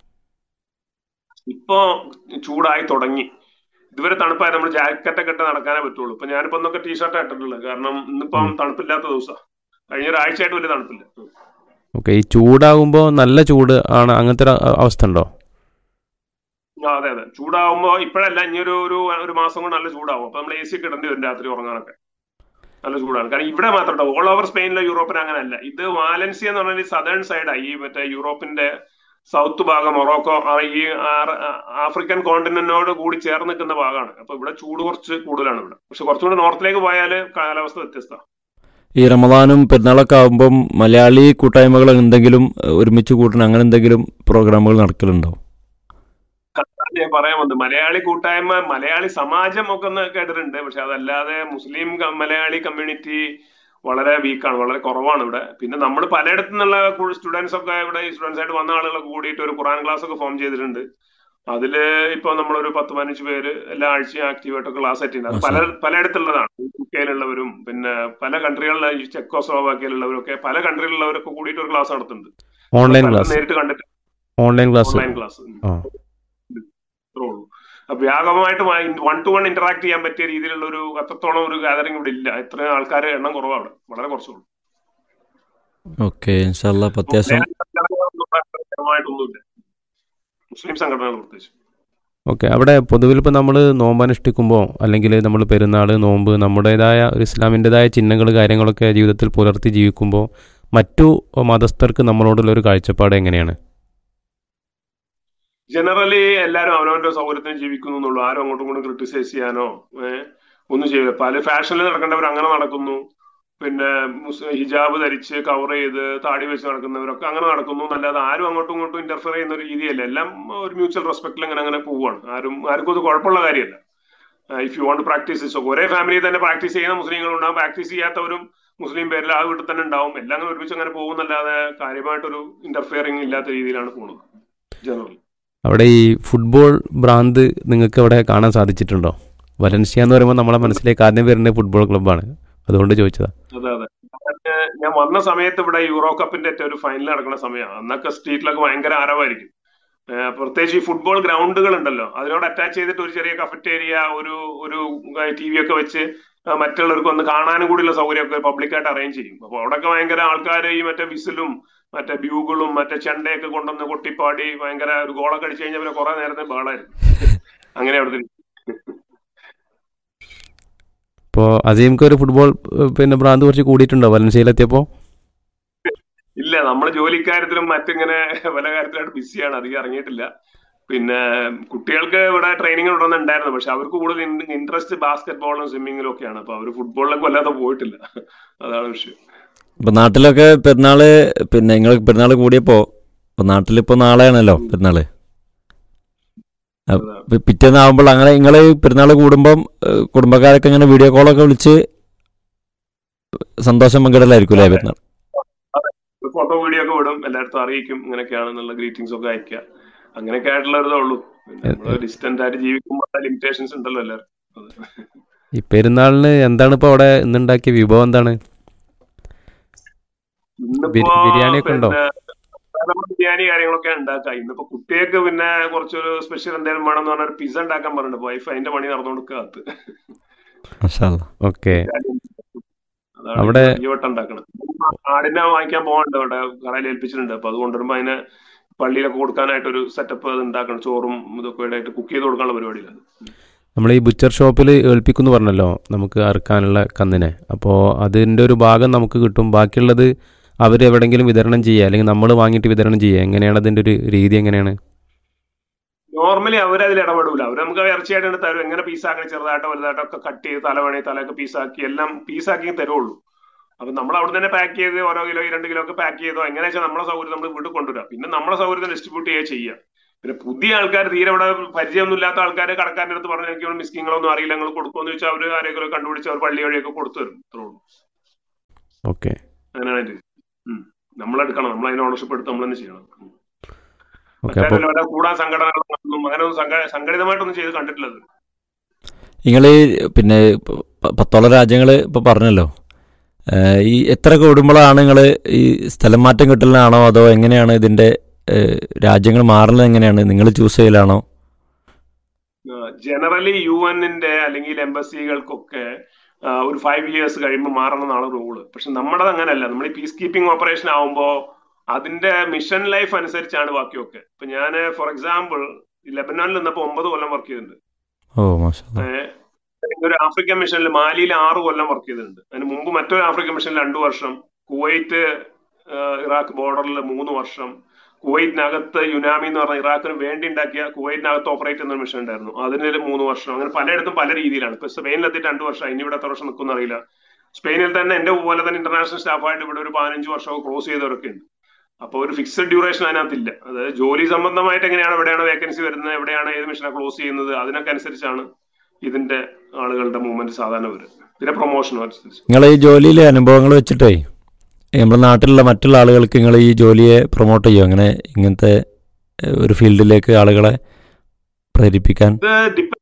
ഇപ്പൊ ചൂടായി തുടങ്ങി ഇതുവരെ തണുപ്പായി നമ്മൾ ജാക്കറ്റ് ഒക്കെ ഇട്ട് നടക്കാനേ പറ്റുള്ളൂ ഇപ്പൊ ഞാനിപ്പോ ഒന്നൊക്കെ ടീഷർട്ട് ഇട്ടിട്ടുള്ളത് കാരണം ഇന്നിപ്പം തണുപ്പില്ലാത്ത ദിവസം കഴിഞ്ഞ ഒരാഴ്ചയായിട്ട് വലിയ തണുപ്പില്ല ഉം. ഓക്കെ ഈ ചൂടാകുമ്പോൾ നല്ല ചൂട് ആണ് അങ്ങനത്തെ ഒരു അ- അവസ്ഥ ഉണ്ടോ ആ, അതെ അതെ ചൂടാവുമ്പോ ഇപ്പോഴല്ല ഇനി ഒരു ഒരു ഒരു മാസം കൊണ്ട് നല്ല ചൂടാവും അപ്പൊ നമ്മൾ എ സി ഒക്കെ ഇടേണ്ടി വരും രാത്രി ഉറങ്ങാനൊക്കെ നല്ല ചൂടാണ് കാരണം ഇവിടെ മാത്രം ഓൾ ഓവർ സ്പെയിനിലെ യൂറോപ്പിന് അങ്ങനെയല്ല ഇത് വാലൻസിയ എന്ന് പറഞ്ഞാൽ സദേൺ സൈഡാണ് ഈ മറ്റേ യൂറോപ്പിന്റെ സൗത്ത് ഭാഗം മൊറോക്കോ ആ ഈ ആ- ആ- ആഫ്രിക്കൻ കോണ്ടിനെന്റിനോട് കൂടി ചേർന്ന് നിൽക്കുന്ന ഭാഗമാണ് അപ്പൊ ഇവിടെ ചൂട് കുറച്ച് കൂടുതലാണ് ഇവിടെ പക്ഷെ കുറച്ചുകൂടി നോർത്തിലേക്ക് പോയാൽ കാലാവസ്ഥ വ്യത്യസ്തമാണ് ഈ റമദാനും പെരുന്നാളൊക്കെ ആകുമ്പം മലയാളി കൂട്ടായ്മകൾ എന്തെങ്കിലും ഏഹ്, ഒരുമിച്ച് കൂട്ടണം അങ്ങനെ എന്തെങ്കിലും പ്രോഗ്രാമുകൾ നടക്കലുണ്ടോ അതാണ് ഞാൻ പറയാൻ വന്നത് മലയാളി കൂട്ടായ്മ മലയാളി സമാജം ഒക്കെ ഒന്ന് കേട്ടിട്ടുണ്ട് പക്ഷെ അതല്ലാതെ മുസ്ലിം ക- മലയാളി കമ്മ്യൂണിറ്റി വളരെ വീക്കാണ് വളരെ കുറവാണ് ഇവിടെ പിന്നെ നമ്മൾ പലയിടത്തു നിന്നുള്ള സ്റ്റുഡൻസ് ഒക്കെ ഇവിടെ സ്റ്റുഡൻസ് ആയിട്ട് വന്ന ആളുകളൊക്കെ കൂടിയിട്ട് ഒരു ഖുറാൻ ക്ലാസ് ഒക്കെ ഫോം ചെയ്തിട്ടുണ്ട് അതില് ഇപ്പൊ നമ്മളൊരു പത്ത് പതിനഞ്ച് പേര് എല്ലാ ആഴ്ചയും ആക്റ്റീവായിട്ടൊക്കെ ക്ലാസ് അറ്റൻഡ് അത് പല പലയിടത്തുള്ളതാണ് യു കെയിലുള്ളവരും പിന്നെ പല കൺട്രികളിലെ ഈ ചെക്കോസ്ലോവാക്കിയയിലുള്ളവരൊക്കെ പല കൺട്രിയിലുള്ളവരൊക്കെ കൂടിയിട്ട് ഒരു ക്ലാസ് നടത്തുന്നുണ്ട് ഓൺലൈൻ പലരും ക്ലാസ് നേരിട്ട് കണ്ടിട്ട് ഓൺലൈൻ ക്ലാസ് ഓൺലൈൻ ക്ലാസ് ആ അത്രേ ഉള്ളൂ അപ്പൊ വ്യാപകമായിട്ട് വൺ ടു വൺ ഇന്ററാക്ട് ചെയ്യാൻ പറ്റിയ രീതിയിലുള്ള ഒരു അത്രത്തോളം ഒരു ഗാദറിംഗ് ഇവിടെ ഇല്ല ഇത്ര ആൾക്കാർ എണ്ണം കുറവാണ് അവിടെ വളരെ കുറച്ചുള്ളൂ ഓക്കെ ഇൻഷാല്ല അപ്പൊ അത്യാവശ്യം സംഘടനകളൊന്നുമില്ല മുസ്ലിം സംഘടനകൾ പ്രത്യേകിച്ച് ഓക്കെ അവിടെ പൊതുവിൽ ഇപ്പോൾ നമ്മൾ നോമ്പ് അനുഷ്ഠിക്കുമ്പോൾ അല്ലെങ്കിൽ നമ്മൾ പെരുന്നാൾ നോമ്പ് നമ്മുടേതായ ഒരു ഇസ്ലാമിൻ്റെതായ ചിഹ്നങ്ങൾ കാര്യങ്ങളൊക്കെ ജീവിതത്തിൽ പുലർത്തി ജീവിക്കുമ്പോൾ മറ്റു മതസ്ഥർക്ക് നമ്മളോടുള്ള ഒരു കാഴ്ചപ്പാട് എങ്ങനെയാണ് ജനറലി എല്ലാവരും അവനവന്റെ സൗകര്യത്തിന് ജീവിക്കുന്നു എന്നുള്ളൂ ആരും അങ്ങോട്ടും ഇങ്ങോട്ടും ക്രിട്ടിസൈസ് ചെയ്യാനോ ഏഹ് ഒന്നും ചെയ്യില്ല പല ഫാഷനിൽ നടക്കേണ്ടവർ അങ്ങനെ നടക്കുന്നു പിന്നെ മുസ് ഹിജാബ് ധരിച്ച് കവർ ചെയ്ത് താടി വെച്ച് നടക്കുന്നവരൊക്കെ അങ്ങനെ നടക്കുന്നു എന്നല്ലാതെ ആരും അങ്ങോട്ടും ഇങ്ങോട്ടും ഇന്റർഫിയർ ചെയ്യുന്ന ഒരു രീതിയല്ല എല്ലാം ഒരു മ്യൂച്വൽ റെസ്പെക്റ്റിൽ അങ്ങനെ അങ്ങനെ പോവുകയാണ് ആരും ആർക്കും അത് കുഴപ്പമുള്ള കാര്യമല്ല if you want practice is ഒരേ ഫാമിലി തന്നെ പ്രാക്ടീസ് ചെയ്യുന്ന മുസ്ലിങ്ങളുണ്ടാവും പ്രാക്ടീസ് ചെയ്യാത്തവരും മുസ്ലിം പേരിൽ ആ വീട്ടിൽ തന്നെ ഉണ്ടാവും എല്ലാം അങ്ങനെ ഒരുമിച്ച് അങ്ങനെ പോകുന്നല്ലാതെ കാര്യമായിട്ടൊരു ഇന്റർഫിയറിംഗ് ഇല്ലാത്ത രീതിയിലാണ് പോകുന്നത് ജനറൽ അവിടെ ഈ ഫുട്ബോൾ ഭ്രാന്ത് നിങ്ങൾക്ക് അവിടെ കാണാൻ സാധിച്ചിട്ടുണ്ടോ വലൻസിയ എന്ന് പറയുമ്പോൾ നമ്മളെ മനസ്സിലേക്ക് ആദ്യം വരുന്നത് ഫുട്ബോൾ ക്ലബ്ബാണ് അതുകൊണ്ട് ചോദിച്ചതാ അതെ അതെ അതൊക്കെ ഞാൻ വന്ന സമയത്ത് ഇവിടെ യൂറോ കപ്പിന്റെ ഏറ്റവും ഒരു ഫൈനൽ നടക്കുന്ന സമയമാണ് അന്നൊക്കെ സ്ട്രീറ്റിലൊക്കെ ഭയങ്കര ആരവായിരിക്കും ഏഹ് പ്രത്യേകിച്ച് ഈ ഫുട്ബോൾ ഗ്രൗണ്ടുകൾ ഉണ്ടല്ലോ അതിനോട് അറ്റാച്ച് ചെയ്തിട്ട് ഒരു ചെറിയ കഫറ്റേരിയ ഒരു ഒരു ടി വി ഒക്കെ വെച്ച് ആ മറ്റുള്ളവർക്ക് ഒന്ന് കാണാനും കൂടിയുള്ള സൗകര്യമൊക്കെ പബ്ലിക്കായിട്ട് അറേഞ്ച് ചെയ്യും അപ്പൊ അവിടെയൊക്കെ ഭയങ്കര ആൾക്കാർ ഈ മറ്റേ വിസിലും മറ്റേ ബ്യൂഗിളും മറ്റേ ചെണ്ടയൊക്കെ കൊണ്ടുവന്ന് കൊട്ടിപ്പാടി ഭയങ്കര ഒരു ഗോളൊക്കെ അടിച്ചു കഴിഞ്ഞാൽ പിന്നെ കുറെ നേരത്തെ ബഹളായിരുന്നു അങ്ങനെ അവിടുത്തെ ഇപ്പോൾ അസീംക്ക് ഒരു ഫുട്ബോൾ ഏഹ്, പിന്നെ ഭ്രാന്ത് കുറച്ച് കൂടിയിട്ടുണ്ടോ വലൻസിയയിലെത്തിയപ്പോൾ ഇല്ല നമ്മൾ ജോലിക്കാര്യത്തിലും മറ്റിങ്ങനെ പല കാര്യത്തിലായിട്ട് ബിസിയാണ് അധികം ഇറങ്ങിയിട്ടില്ല പിന്നെ കുട്ടികൾക്ക് ഇവിടെ ട്രെയിനിങ് ഉണ്ടായിരുന്നു പക്ഷെ അവർക്ക് കൂടുതൽ ഇൻട്രസ്റ്റ് ബാസ്കറ്റ് ബോളും സ്വിമ്മിങ്ങിലും ഒക്കെയാണ് അപ്പൊ അവർ ഫുട്ബോളിലൊക്കെ വല്ലാതെ പോയിട്ടില്ല അതാണ് വിഷയം ഇപ്പൊ നാട്ടിലൊക്കെ പെരുന്നാള് പിന്നെ നിങ്ങൾ പെരുന്നാൾ കൂടിയപ്പോ ഇപ്പൊ നാട്ടിലിപ്പോ നാളെയാണല്ലോ പെരുന്നാള് അപ്പൊ പിറ്റേന്ന് ആവുമ്പോൾ അങ്ങനെ നിങ്ങൾ പെരുന്നാൾ കൂടുമ്പം ഏഹ്, കുടുംബക്കാരൊക്കെ ഇങ്ങനെ വീഡിയോ കോളൊക്കെ വിളിച്ച് സന്തോഷം പങ്കിടലായിരിക്കും അല്ലേ പെരുന്നാൾ ഫോട്ടോ വീഡിയോ ഒക്കെ വിടും എല്ലായിടത്തും അറിയിക്കും ഇങ്ങനെയൊക്കെയാണെന്നുള്ള ഗ്രീറ്റിംഗ്സ് ഒക്കെ അയക്കുക അങ്ങനെയൊക്കെ ആയിട്ടുള്ള ഇതേ ഉള്ളൂ നമ്മൾ ഡിസ്റ്റന്റ് ആയിട്ട് ജീവിക്കുമ്പോൾ ലിമിറ്റേഷൻസ് ഉണ്ടല്ലോ എല്ലാവർക്കും അതെ. ഈ പെരുന്നാളിന് എന്താണ് ഇപ്പോൾ അവിടെ ഇന്നുണ്ടാക്കിയ വിഭവം എന്താണ് ഇന്നിപ്പോ ബിരി- ബിരിയാണിയൊക്കെ ഉണ്ടോ? പിന്നെ സാധാരണ ബിരിയാണി കാര്യങ്ങളൊക്കെ ഉണ്ടാക്കാം ഇന്നിപ്പോ കുട്ടികൾക്ക് പിന്നെ കുറച്ചൊരു സ്പെഷ്യൽ എന്തെങ്കിലും വേണം എന്ന് പറഞ്ഞ ഒരു പിസ്സ ഉണ്ടാക്കാൻ പറഞ്ഞിട്ടുണ്ട് വൈഫ് അതിന്റെ പണി നടന്നുകൊടുക്കാത്ത മാഷാ അല്ലാ. ഓക്കെ അതാണ് അവിടെ- ഈ വട്ടം ഉണ്ടാക്കണം ആടിനെ വാങ്ങിക്കാൻ പോകണ്ട അവിടെ കടയിൽ ഏൽപ്പിച്ചിട്ടുണ്ട് അപ്പൊ അത് കൊണ്ടുവരുമ്പോ അതിനെ പള്ളിയിലൊക്കെ കൊടുക്കാനായിട്ട് ഒരു സെറ്റപ്പ് അത് ഉണ്ടാക്കണം ചോറും ഇതൊക്കെ ആയിട്ട് കുക്ക് ചെയ്ത് കൊടുക്കാനുള്ള പരിപാടിയിലാണ് നമ്മൾ ഈ ബുച്ചർ ഷോപ്പിൽ ഏൽപ്പിക്കുന്നു പറഞ്ഞല്ലോ നമുക്ക് അറുക്കാനുള്ള കന്നിനെ അപ്പോൾ അതിൻ്റെ ഒരു ഭാഗം നമുക്ക് കിട്ടും ബാക്കിയുള്ളത് അവർ എവിടെയെങ്കിലും വിതരണം ചെയ്യുക അല്ലെങ്കിൽ നമ്മൾ വാങ്ങിയിട്ട് വിതരണം ചെയ്യുക എങ്ങനെയാണ് അതിൻ്റെ ഒരു രീതി എങ്ങനെയാണ് നോർമലി അവരതിൽ ഇടപെടൂല അവർ നമുക്ക് ഇറച്ചിയായിട്ട് തരും എങ്ങനെ പീസാക്കണം ചെറുതായിട്ടോ വലുതായിട്ടോ ഒക്കെ കട്ട് ചെയ്ത് തല വേണേ തലയൊക്കെ പീസാക്കി എല്ലാം പീസാക്കി തരുള്ളൂ അപ്പൊ നമ്മൾ അവിടെ തന്നെ പാക്ക് ചെയ്ത് ഓരോ കിലോ രണ്ട് കിലോ ഒക്കെ പാക്ക് ചെയ്തോ എങ്ങനെ വെച്ചാൽ നമ്മളെ സൗകര്യം നമ്മൾ വീട്ടിൽ കൊണ്ടുവരാം പിന്നെ നമ്മളെ സൗകര്യത്തിന് ഡിസ്ട്രിബ്യൂട്ട് ചെയ്യുക ചെയ്യാം പിന്നെ പുതിയ ആൾക്കാർ തീരെ ഇവിടെ പരിചയമൊന്നും ഇല്ലാത്ത ആൾക്കാർ കടക്കാരുടെ അടുത്ത് പറഞ്ഞു എനിക്ക് മിസ്കിങ്ങളൊന്നും അറിയില്ല നിങ്ങൾ കൊടുക്കുമെന്ന് വെച്ചാൽ അവർ ആരെങ്കിലും കണ്ടുപിടിച്ച് അവർ പള്ളി വഴിയൊക്കെ കൊടുത്തു തരും അത്രേ ഉള്ളൂ ഓക്കെ അങ്ങനെയാണ് ഇത് നമ്മളെടുക്കണം നമ്മൾ അതിന് ഓണർഷിപ്പ് എടുത്ത് നമ്മൾ തന്നെ ചെയ്യണം ഉം. ഓക്കെ അപ്പോൾ മറ്റേ വല്ല കൂടാൻ സംഘടനകളൊന്നും അങ്ങനെ ഒന്നും സംഘ- സംഘടിതമായിട്ടൊന്നും ചെയ്ത് കണ്ടിട്ടില്ല ഇത്. നിങ്ങൾ പിന്നെ പ- പത്തോളം രാജ്യങ്ങൾ ഇപ്പോൾ പറഞ്ഞല്ലോ ഏഹ് ഈ എത്ര കൂടുമ്പോഴാണ് നിങ്ങൾ ഈ സ്ഥലം മാറ്റം കിട്ടലാണോ അതോ എങ്ങനെയാണ് ഇതിൻ്റെ ഏഹ് രാജ്യങ്ങൾ മാറുന്നത് എങ്ങനെയാണ് നിങ്ങൾ ചൂസ് ചെയ്യലാണോ ജനറലി യു എന്നിന്റെ അല്ലെങ്കിൽ എംബസികൾക്കൊക്കെ ആ, ഒരു ഫൈവ് ഇയേഴ്സ് കഴിയുമ്പോൾ മാറണം എന്നാണ് റൂള് പക്ഷെ നമ്മുടേത് അങ്ങനെയല്ല നമ്മൾ ഈ പീസ് കീപ്പിംഗ് ഓപ്പറേഷൻ ആവുമ്പോൾ അതിന്റെ മിഷൻ ലൈഫ് അനുസരിച്ചാണ് ബാക്കിയൊക്കെ ഇപ്പൊ ഞാൻ ഫോർ എക്സാമ്പിൾ ലെബനാനിൽ നിന്നപ്പോൾ ഒമ്പത് കൊല്ലം വർക്ക് ചെയ്തിട്ടുണ്ട് ഓ മാഷാ അല്ലാ. ഏഹ് ഒരു ആഫ്രിക്കൻ മിഷനിൽ മാലിയിൽ ആറ് കൊല്ലം വർക്ക് ചെയ്തിട്ടുണ്ട് അതിന് മുമ്പ് മറ്റൊരു ആഫ്രിക്കൻ മിഷനിൽ രണ്ടു വർഷം കുവൈറ്റ് ഏഹ് ഇറാഖ് ബോർഡറിൽ മൂന്ന് വർഷം കുവൈറ്റിനകത്ത് യുനാമി എന്ന് പറഞ്ഞ ഇറാഖിന് വേണ്ടി ഉണ്ടാക്കിയ കുവൈറ്റിനകത്ത് ഓപ്പറേറ്റ് ചെയ്യുന്ന ഒരു മിഷൻ ഉണ്ടായിരുന്നു അതിന് ഒരു മൂന്ന് വർഷം അങ്ങനെ പലയിടത്തും പല രീതിയിലാണ് ഇപ്പൊ സ്പെയിനിലെത്തിയിട്ട് രണ്ട് വർഷം ഇനി ഇവിടെ എത്ര വർഷം നിൽക്കുന്ന അറിയില്ല സ്പെയിനിൽ തന്നെ എന്റെ പോലെ തന്നെ ഇന്റർനാഷണൽ സ്റ്റാഫായിട്ട് ഇവിടെ ഒരു പതിനഞ്ച് വർഷമൊക്കെ ക്രോസ് ചെയ്തവരൊക്കെ ഉണ്ട് അപ്പൊ ഒരു ഫിക്സഡ് ഡ്യൂറേഷൻ അതിനകത്തില്ല അതായത് ജോലി സംബന്ധമായിട്ട് എങ്ങനെയാണ് എവിടെയാണ് വേക്കൻസി വരുന്നത് എവിടെയാണ് ഏത് മിഷനെ ക്ലോസ് ചെയ്യുന്നത് അതിനൊക്കെ അനുസരിച്ചാണ് ഇതിന്റെ ആളുകളുടെ മൂവ്മെന്റ് സാധാരണ വരും പിന്നെ പ്രൊമോഷനും അനുസരിച്ച് നിങ്ങൾ ഈ ജോലിയിലെ അനുഭവങ്ങൾ വെച്ചിട്ടേ നമ്മുടെ നാട്ടിലുള്ള മറ്റുള്ള ആളുകൾക്ക് നിങ്ങൾ ഈ ജോലിയെ പ്രൊമോട്ട് ചെയ്യുമോ അങ്ങനെ ഇങ്ങനത്തെ ഏഹ്, ഒരു ഫീൽഡിലേക്ക് ആളുകളെ പ്രേരിപ്പിക്കാൻ ഇത് ഡിപ്പെൻഡ്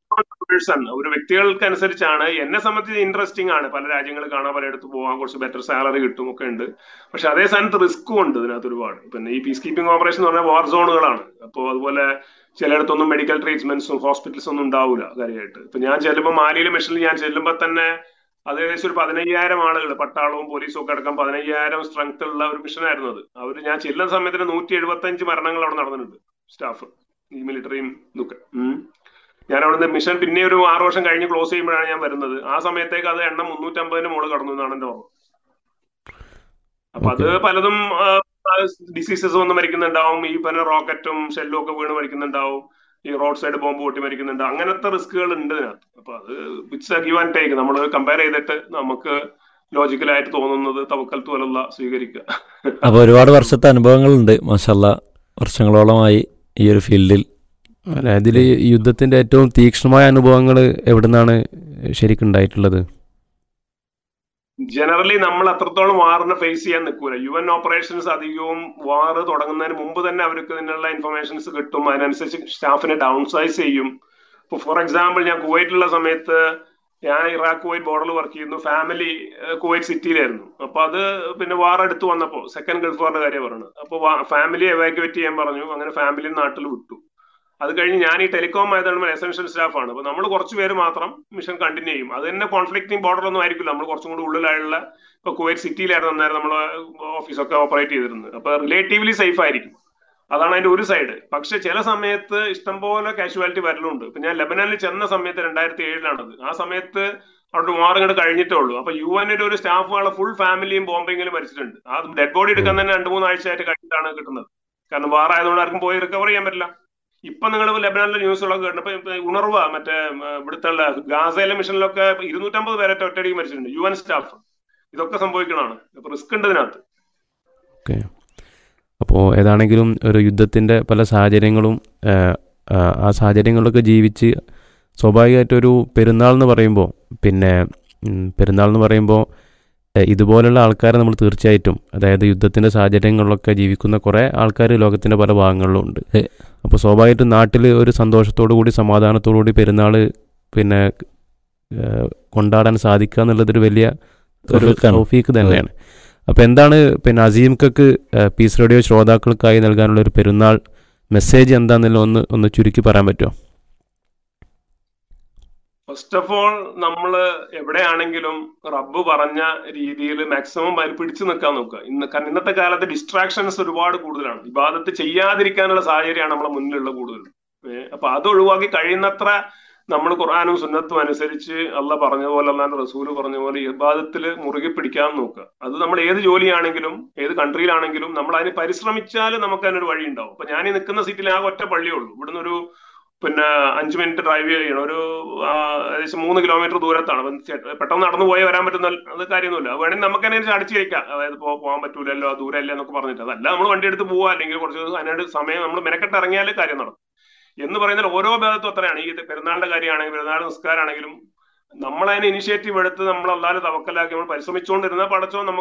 പേഴ്സൺ ഒരു വ്യക്തികൾക്ക് അനുസരിച്ചാണ് എന്നെ സംബന്ധിച്ച് ഇൻട്രസ്റ്റിംഗ് ആണ് പല രാജ്യങ്ങൾ കാണാൻ പലയിടത്ത് പോകാൻ കുറച്ച് ബെറ്റർ സാലറി കിട്ടും ഒക്കെ ഉണ്ട് പക്ഷെ അതേ സ്ഥാനത്ത് റിസ്ക്കും ഉണ്ട് ഇതിനകത്ത് ഒരുപാട് പിന്നെ ഈ പീസ് കീപ്പിംഗ് ഓപ്പറേഷൻ എന്ന് പറഞ്ഞാൽ വാർ സോണുകളാണ് അപ്പോൾ അതുപോലെ ചിലയിടത്തൊന്നും മെഡിക്കൽ ട്രീറ്റ്മെന്റ്സും ഹോസ്പിറ്റൽസ് ഒന്നും ഉണ്ടാവില്ല കാര്യമായിട്ട് ഇപ്പൊ ഞാൻ ചെല്ലുമ്പോൾ മാലിയിലെ മിഷനിൽ ഞാൻ ചെല്ലുമ്പോൾ തന്നെ അത് ഏകദേശം ഒരു പതിനയ്യായിരം ആളുകൾ പട്ടാളവും പോലീസും ഒക്കെ അടക്കം പതിനയ്യായിരം സ്ട്രെങ്ത് ഉള്ള ഒരു മിഷനായിരുന്നു അത് അവർ ഞാൻ ചെല്ലുന്ന സമയത്തിന് നൂറ്റി എഴുപത്തി അഞ്ച് മരണങ്ങൾ അവിടെ നടന്നിട്ടുണ്ട് സ്റ്റാഫ് ഈ മിലിറ്ററിയും ഇതൊക്കെ ഉം. ഞാൻ അവിടുന്ന് മിഷൻ പിന്നെ ഒരു ആറു വർഷം കഴിഞ്ഞ് ക്ലോസ് ചെയ്യുമ്പോഴാണ് ഞാൻ വരുന്നത് ആ സമയത്തേക്ക് അത് എണ്ണം മുന്നൂറ്റമ്പതിന് മുകളിൽ കടന്നു എന്നാണ് എന്റെ ഓർമ്മ അപ്പൊ അത് Okay. പലതും ഡിസീസസ് വന്ന് മരിക്കുന്നുണ്ടാവും ഈ പറഞ്ഞ റോക്കറ്റും ഷെല്ലും ഒക്കെ വീണ് മരിക്കുന്നുണ്ടാവും ഈ റോഡ് സൈഡ് ബോംബ് പൊട്ടി മരിക്കുന്നുണ്ട് അങ്ങനത്തെ റിസ്കുകൾ ഉണ്ട് ഇതിനകത്ത് അപ്പൊ അത് ഇറ്റ്സ് ഗിവ് ആൻഡ് ടേക്ക് നമ്മൾ കമ്പയർ ചെയ്തിട്ട് നമുക്ക് ലോജിക്കലായിട്ട് തോന്നുന്നത് തവക്കൽ തോലല്ല സ്വീകരിക്കുക അപ്പോൾ ഒരുപാട് വർഷത്തെ അനുഭവങ്ങളുണ്ട് മാഷല്ല വർഷങ്ങളോളമായി ഈ ഒരു ഫീൽഡിൽ അല്ല ഇതിൽ യുദ്ധത്തിന്റെ ഏറ്റവും തീക്ഷ്ണമായ അനുഭവങ്ങൾ എവിടുന്നാണ് ശരിക്കും ഉണ്ടായിട്ടുള്ളത് ജനറലി നമ്മൾ അത്രത്തോളം വാറിനെ ഫേസ് ചെയ്യാൻ നിൽക്കൂല യു എൻ ഓപ്പറേഷൻസ് അധികവും വാർ തുടങ്ങുന്നതിന് മുമ്പ് തന്നെ അവർക്ക് ഇതിനുള്ള ഇൻഫർമേഷൻസ് കിട്ടും അതിനനുസരിച്ച് സ്റ്റാഫിനെ ഡൗൺ സൈസ് ചെയ്യും ഇപ്പൊ ഫോർ എക്സാമ്പിൾ ഞാൻ കുവൈറ്റിലുള്ള സമയത്ത് ഞാൻ ഇറാഖ് കുവൈറ്റ് ബോർഡറിൽ വർക്ക് ചെയ്യുന്നു ഫാമിലി കുവൈറ്റ് സിറ്റിയിലായിരുന്നു അപ്പൊ അത് പിന്നെ വാർ അടുത്ത് വന്നപ്പോൾ സെക്കൻഡ് ഗൾഫ് വാറിന്റെ കാര്യം പറയുന്നത് അപ്പൊ ഫാമിലി എവാക്യുവേറ്റ് ചെയ്യാൻ പറഞ്ഞു അങ്ങനെ ഫാമിലി നാട്ടിൽ വിട്ടു അത് കഴിഞ്ഞ് ഞാൻ ഈ ടെലികോം ആയതുകൊണ്ട് എസെൻഷ്യൽ സ്റ്റാഫാണ് അപ്പൊ നമ്മൾ കുറച്ച് പേര് മാത്രം മിഷൻ കണ്ടിന്യൂ ചെയ്യും അത് തന്നെ കോൺഫ്ലിക്റ്റിംഗ് ബോർഡർ ഒന്നും ആയിരിക്കില്ല നമ്മൾ കുറച്ചും കൂടി ഉള്ളിലായുള്ള ഇപ്പൊ കുവൈറ്റ് സിറ്റിയിലായിരുന്നു അന്നേരം നമ്മൾ ഓഫീസൊക്കെ ഓപ്പറേറ്റ് ചെയ്തിരുന്നത് അപ്പൊ റിലേറ്റീവ്ലി സേഫ് ആയിരിക്കും അതാണ് അതിന്റെ ഒരു സൈഡ് പക്ഷെ ചില സമയത്ത് ഇഷ്ടംപോലെ കാഷ്വാലിറ്റി വരലുണ്ട് ഇപ്പൊ ഞാൻ ലെബനനിൽ ചെന്ന സമയത്ത് രണ്ടായിരത്തി ഏഴിലാണത് ആ സമയത്ത് അവിടെ വാർ ഇങ്ങോട്ട് കഴിഞ്ഞിട്ടേ ഉള്ളൂ അപ്പൊ യു എന്നിന്റെ ഒരു സ്റ്റാഫുകളെ ഫുൾ ഫാമിലിയും ബോംബിങ്ങിൽ മരിച്ചിട്ടുണ്ട് ആ ഡെഡ് ബോഡി എടുക്കാൻ തന്നെ രണ്ട് മൂന്ന് ആഴ്ചയായിട്ട് കഴിഞ്ഞിട്ടാണ് കിട്ടുന്നത് കാരണം വാർ ആയതുകൊണ്ട് ആർക്കും പോയി റിക്കവർ ചെയ്യാൻ പറ്റില്ല ഇപ്പൊ നിങ്ങൾ ലെബനാനിലെ ന്യൂസുകളൊക്കെ കേട്ടപ്പോ ഇപ്പൊ ഉണർവ മറ്റേ ഉം, ഇവിടുത്തെ ഉള്ള ഗാസയിലെ മിഷനിലൊക്കെ ഇരുന്നൂറ്റമ്പത് പേരെ ഒറ്റയടിക്ക് മരിച്ചിട്ടുണ്ട് യു എൻ സ്റ്റാഫ് ഇതൊക്കെ സംഭവിക്കണതാണ് ഇപ്പൊ റിസ്ക് ഉണ്ട് ഇതിനകത്ത് ഓക്കെ അപ്പോൾ ഏതാണെങ്കിലും ഒരു യുദ്ധത്തിൻ്റെ പല സാഹചര്യങ്ങളും ആ, ആ, ആ സാഹചര്യങ്ങളിലൊക്കെ ജീവിച്ച് സ്വാഭാവികമായിട്ടൊരു പെരുന്നാൾ എന്ന് പറയുമ്പോൾ പിന്നെ ഉം, പെരുന്നാൾ എന്ന് പറയുമ്പോൾ ഏ, ഇതുപോലുള്ള ആൾക്കാരെ നമ്മൾ തീർച്ചയായിട്ടും അതായത് യുദ്ധത്തിൻ്റെ സാഹചര്യങ്ങളിലൊക്കെ ജീവിക്കുന്ന കുറേ ആൾക്കാർ ലോകത്തിൻ്റെ പല ഭാഗങ്ങളിലും ഉണ്ട് ഏ. അപ്പോൾ സ്വാഭാവികമായിട്ടും നാട്ടിൽ ഒരു സന്തോഷത്തോടു കൂടി സമാധാനത്തോടു കൂടി പെരുന്നാൾ പിന്നെ ഏ, കൊണ്ടാടാൻ സാധിക്കുക എന്നുള്ളതൊരു വലിയ ഒരു തൗഫീഖാണ്. തൗഫീക്ക് തന്നെയാണ് അപ്പോൾ എന്താണ് പിന്നെ അസീംക്കക്ക് പീസ് റേഡിയോ ശ്രോതാക്കൾക്കായി നൽകാനുള്ള ഒരു പെരുന്നാൾ മെസ്സേജ് എന്താണെന്നുള്ള ഒന്ന് ഒന്ന് ചുരുക്കി പറയാൻ പറ്റുമോ ഫസ്റ്റ് ഓഫ് ഓൾ നമ്മൾ എവിടെയാണെങ്കിലും റബ്ബ് പറഞ്ഞ രീതിയിൽ മാക്സിമം അതിൽ പിടിച്ചു നിൽക്കാൻ നോക്കുക ഇന്ന് കാരണം ഇന്നത്തെ കാലത്ത് ഡിസ്ട്രാക്ഷൻസ് ഒരുപാട് കൂടുതലാണ് ഇബാദത്ത് ചെയ്യാതിരിക്കാനുള്ള സാഹചര്യമാണ് നമ്മളെ മുന്നിലുള്ള കൂടുതൽ ഏഹ് അപ്പൊ അത് ഒഴിവാക്കി കഴിയുന്നത്ര നമ്മൾ ഖുർആാനും സുന്നത്തും അനുസരിച്ച് അല്ല പറഞ്ഞ പോലെ അല്ലാണ്ട് റസൂല് പറഞ്ഞ പോലെ ഇബാദത്തിൽ മുറുകെ പിടിക്കാൻ നോക്കുക അത് നമ്മൾ ഏത് ജോലിയാണെങ്കിലും ഏത് കൺട്രിയിലാണെങ്കിലും നമ്മൾ അതിന് പരിശ്രമിച്ചാൽ നമുക്ക് അതിനൊരു വഴി ഉണ്ടാവും അപ്പൊ ഞാൻ ഈ നിൽക്കുന്ന സീറ്റിൽ ആകെ ഒറ്റ പള്ളിയേ ഉള്ളൂ ഇവിടുന്ന് ഒരു പിന്നെ അഞ്ച് മിനിറ്റ് ഡ്രൈവ് ചെയ്യണം ഒരു ആ, ഏകദേശം മൂന്ന് കിലോമീറ്റർ ദൂരത്താണ് അപ്പം ചെ- പെട്ടെന്ന് നടന്നു പോയി വരാൻ പറ്റുന്ന അത് കാര്യമൊന്നുമില്ല വേണമെങ്കിൽ നമുക്ക് അതിനനുസരിച്ച് അടിച്ചു വയ്ക്കാം അതായത് പോ പോകാൻ പറ്റൂലല്ലോ ആ ദൂരമല്ല എന്നൊക്കെ പറഞ്ഞിട്ട് അതല്ല നമ്മൾ വണ്ടി എടുത്ത് പോവുക അല്ലെങ്കിൽ കുറച്ച് അതിനോട് സമയം നമ്മൾ മെനക്കെട്ട് ഇറങ്ങിയാൽ കാര്യം നടക്കും എന്ന് പറയുന്നത് ഓരോ ഭേദത്തും അത്രയാണ് ഈ പെരുന്നാളിന്റെ കാര്യമാണെങ്കിലും പെരുന്നാൾ നിസ്കാരമാണെങ്കിലും നമ്മൾ അതിന് ഇനിഷ്യേറ്റീവ് എടുത്ത് നമ്മൾ അല്ലാതെ തവക്കലാക്കി നമ്മൾ പരിശ്രമിച്ചുകൊണ്ടിരുന്ന പടച്ചോ നമുക്ക്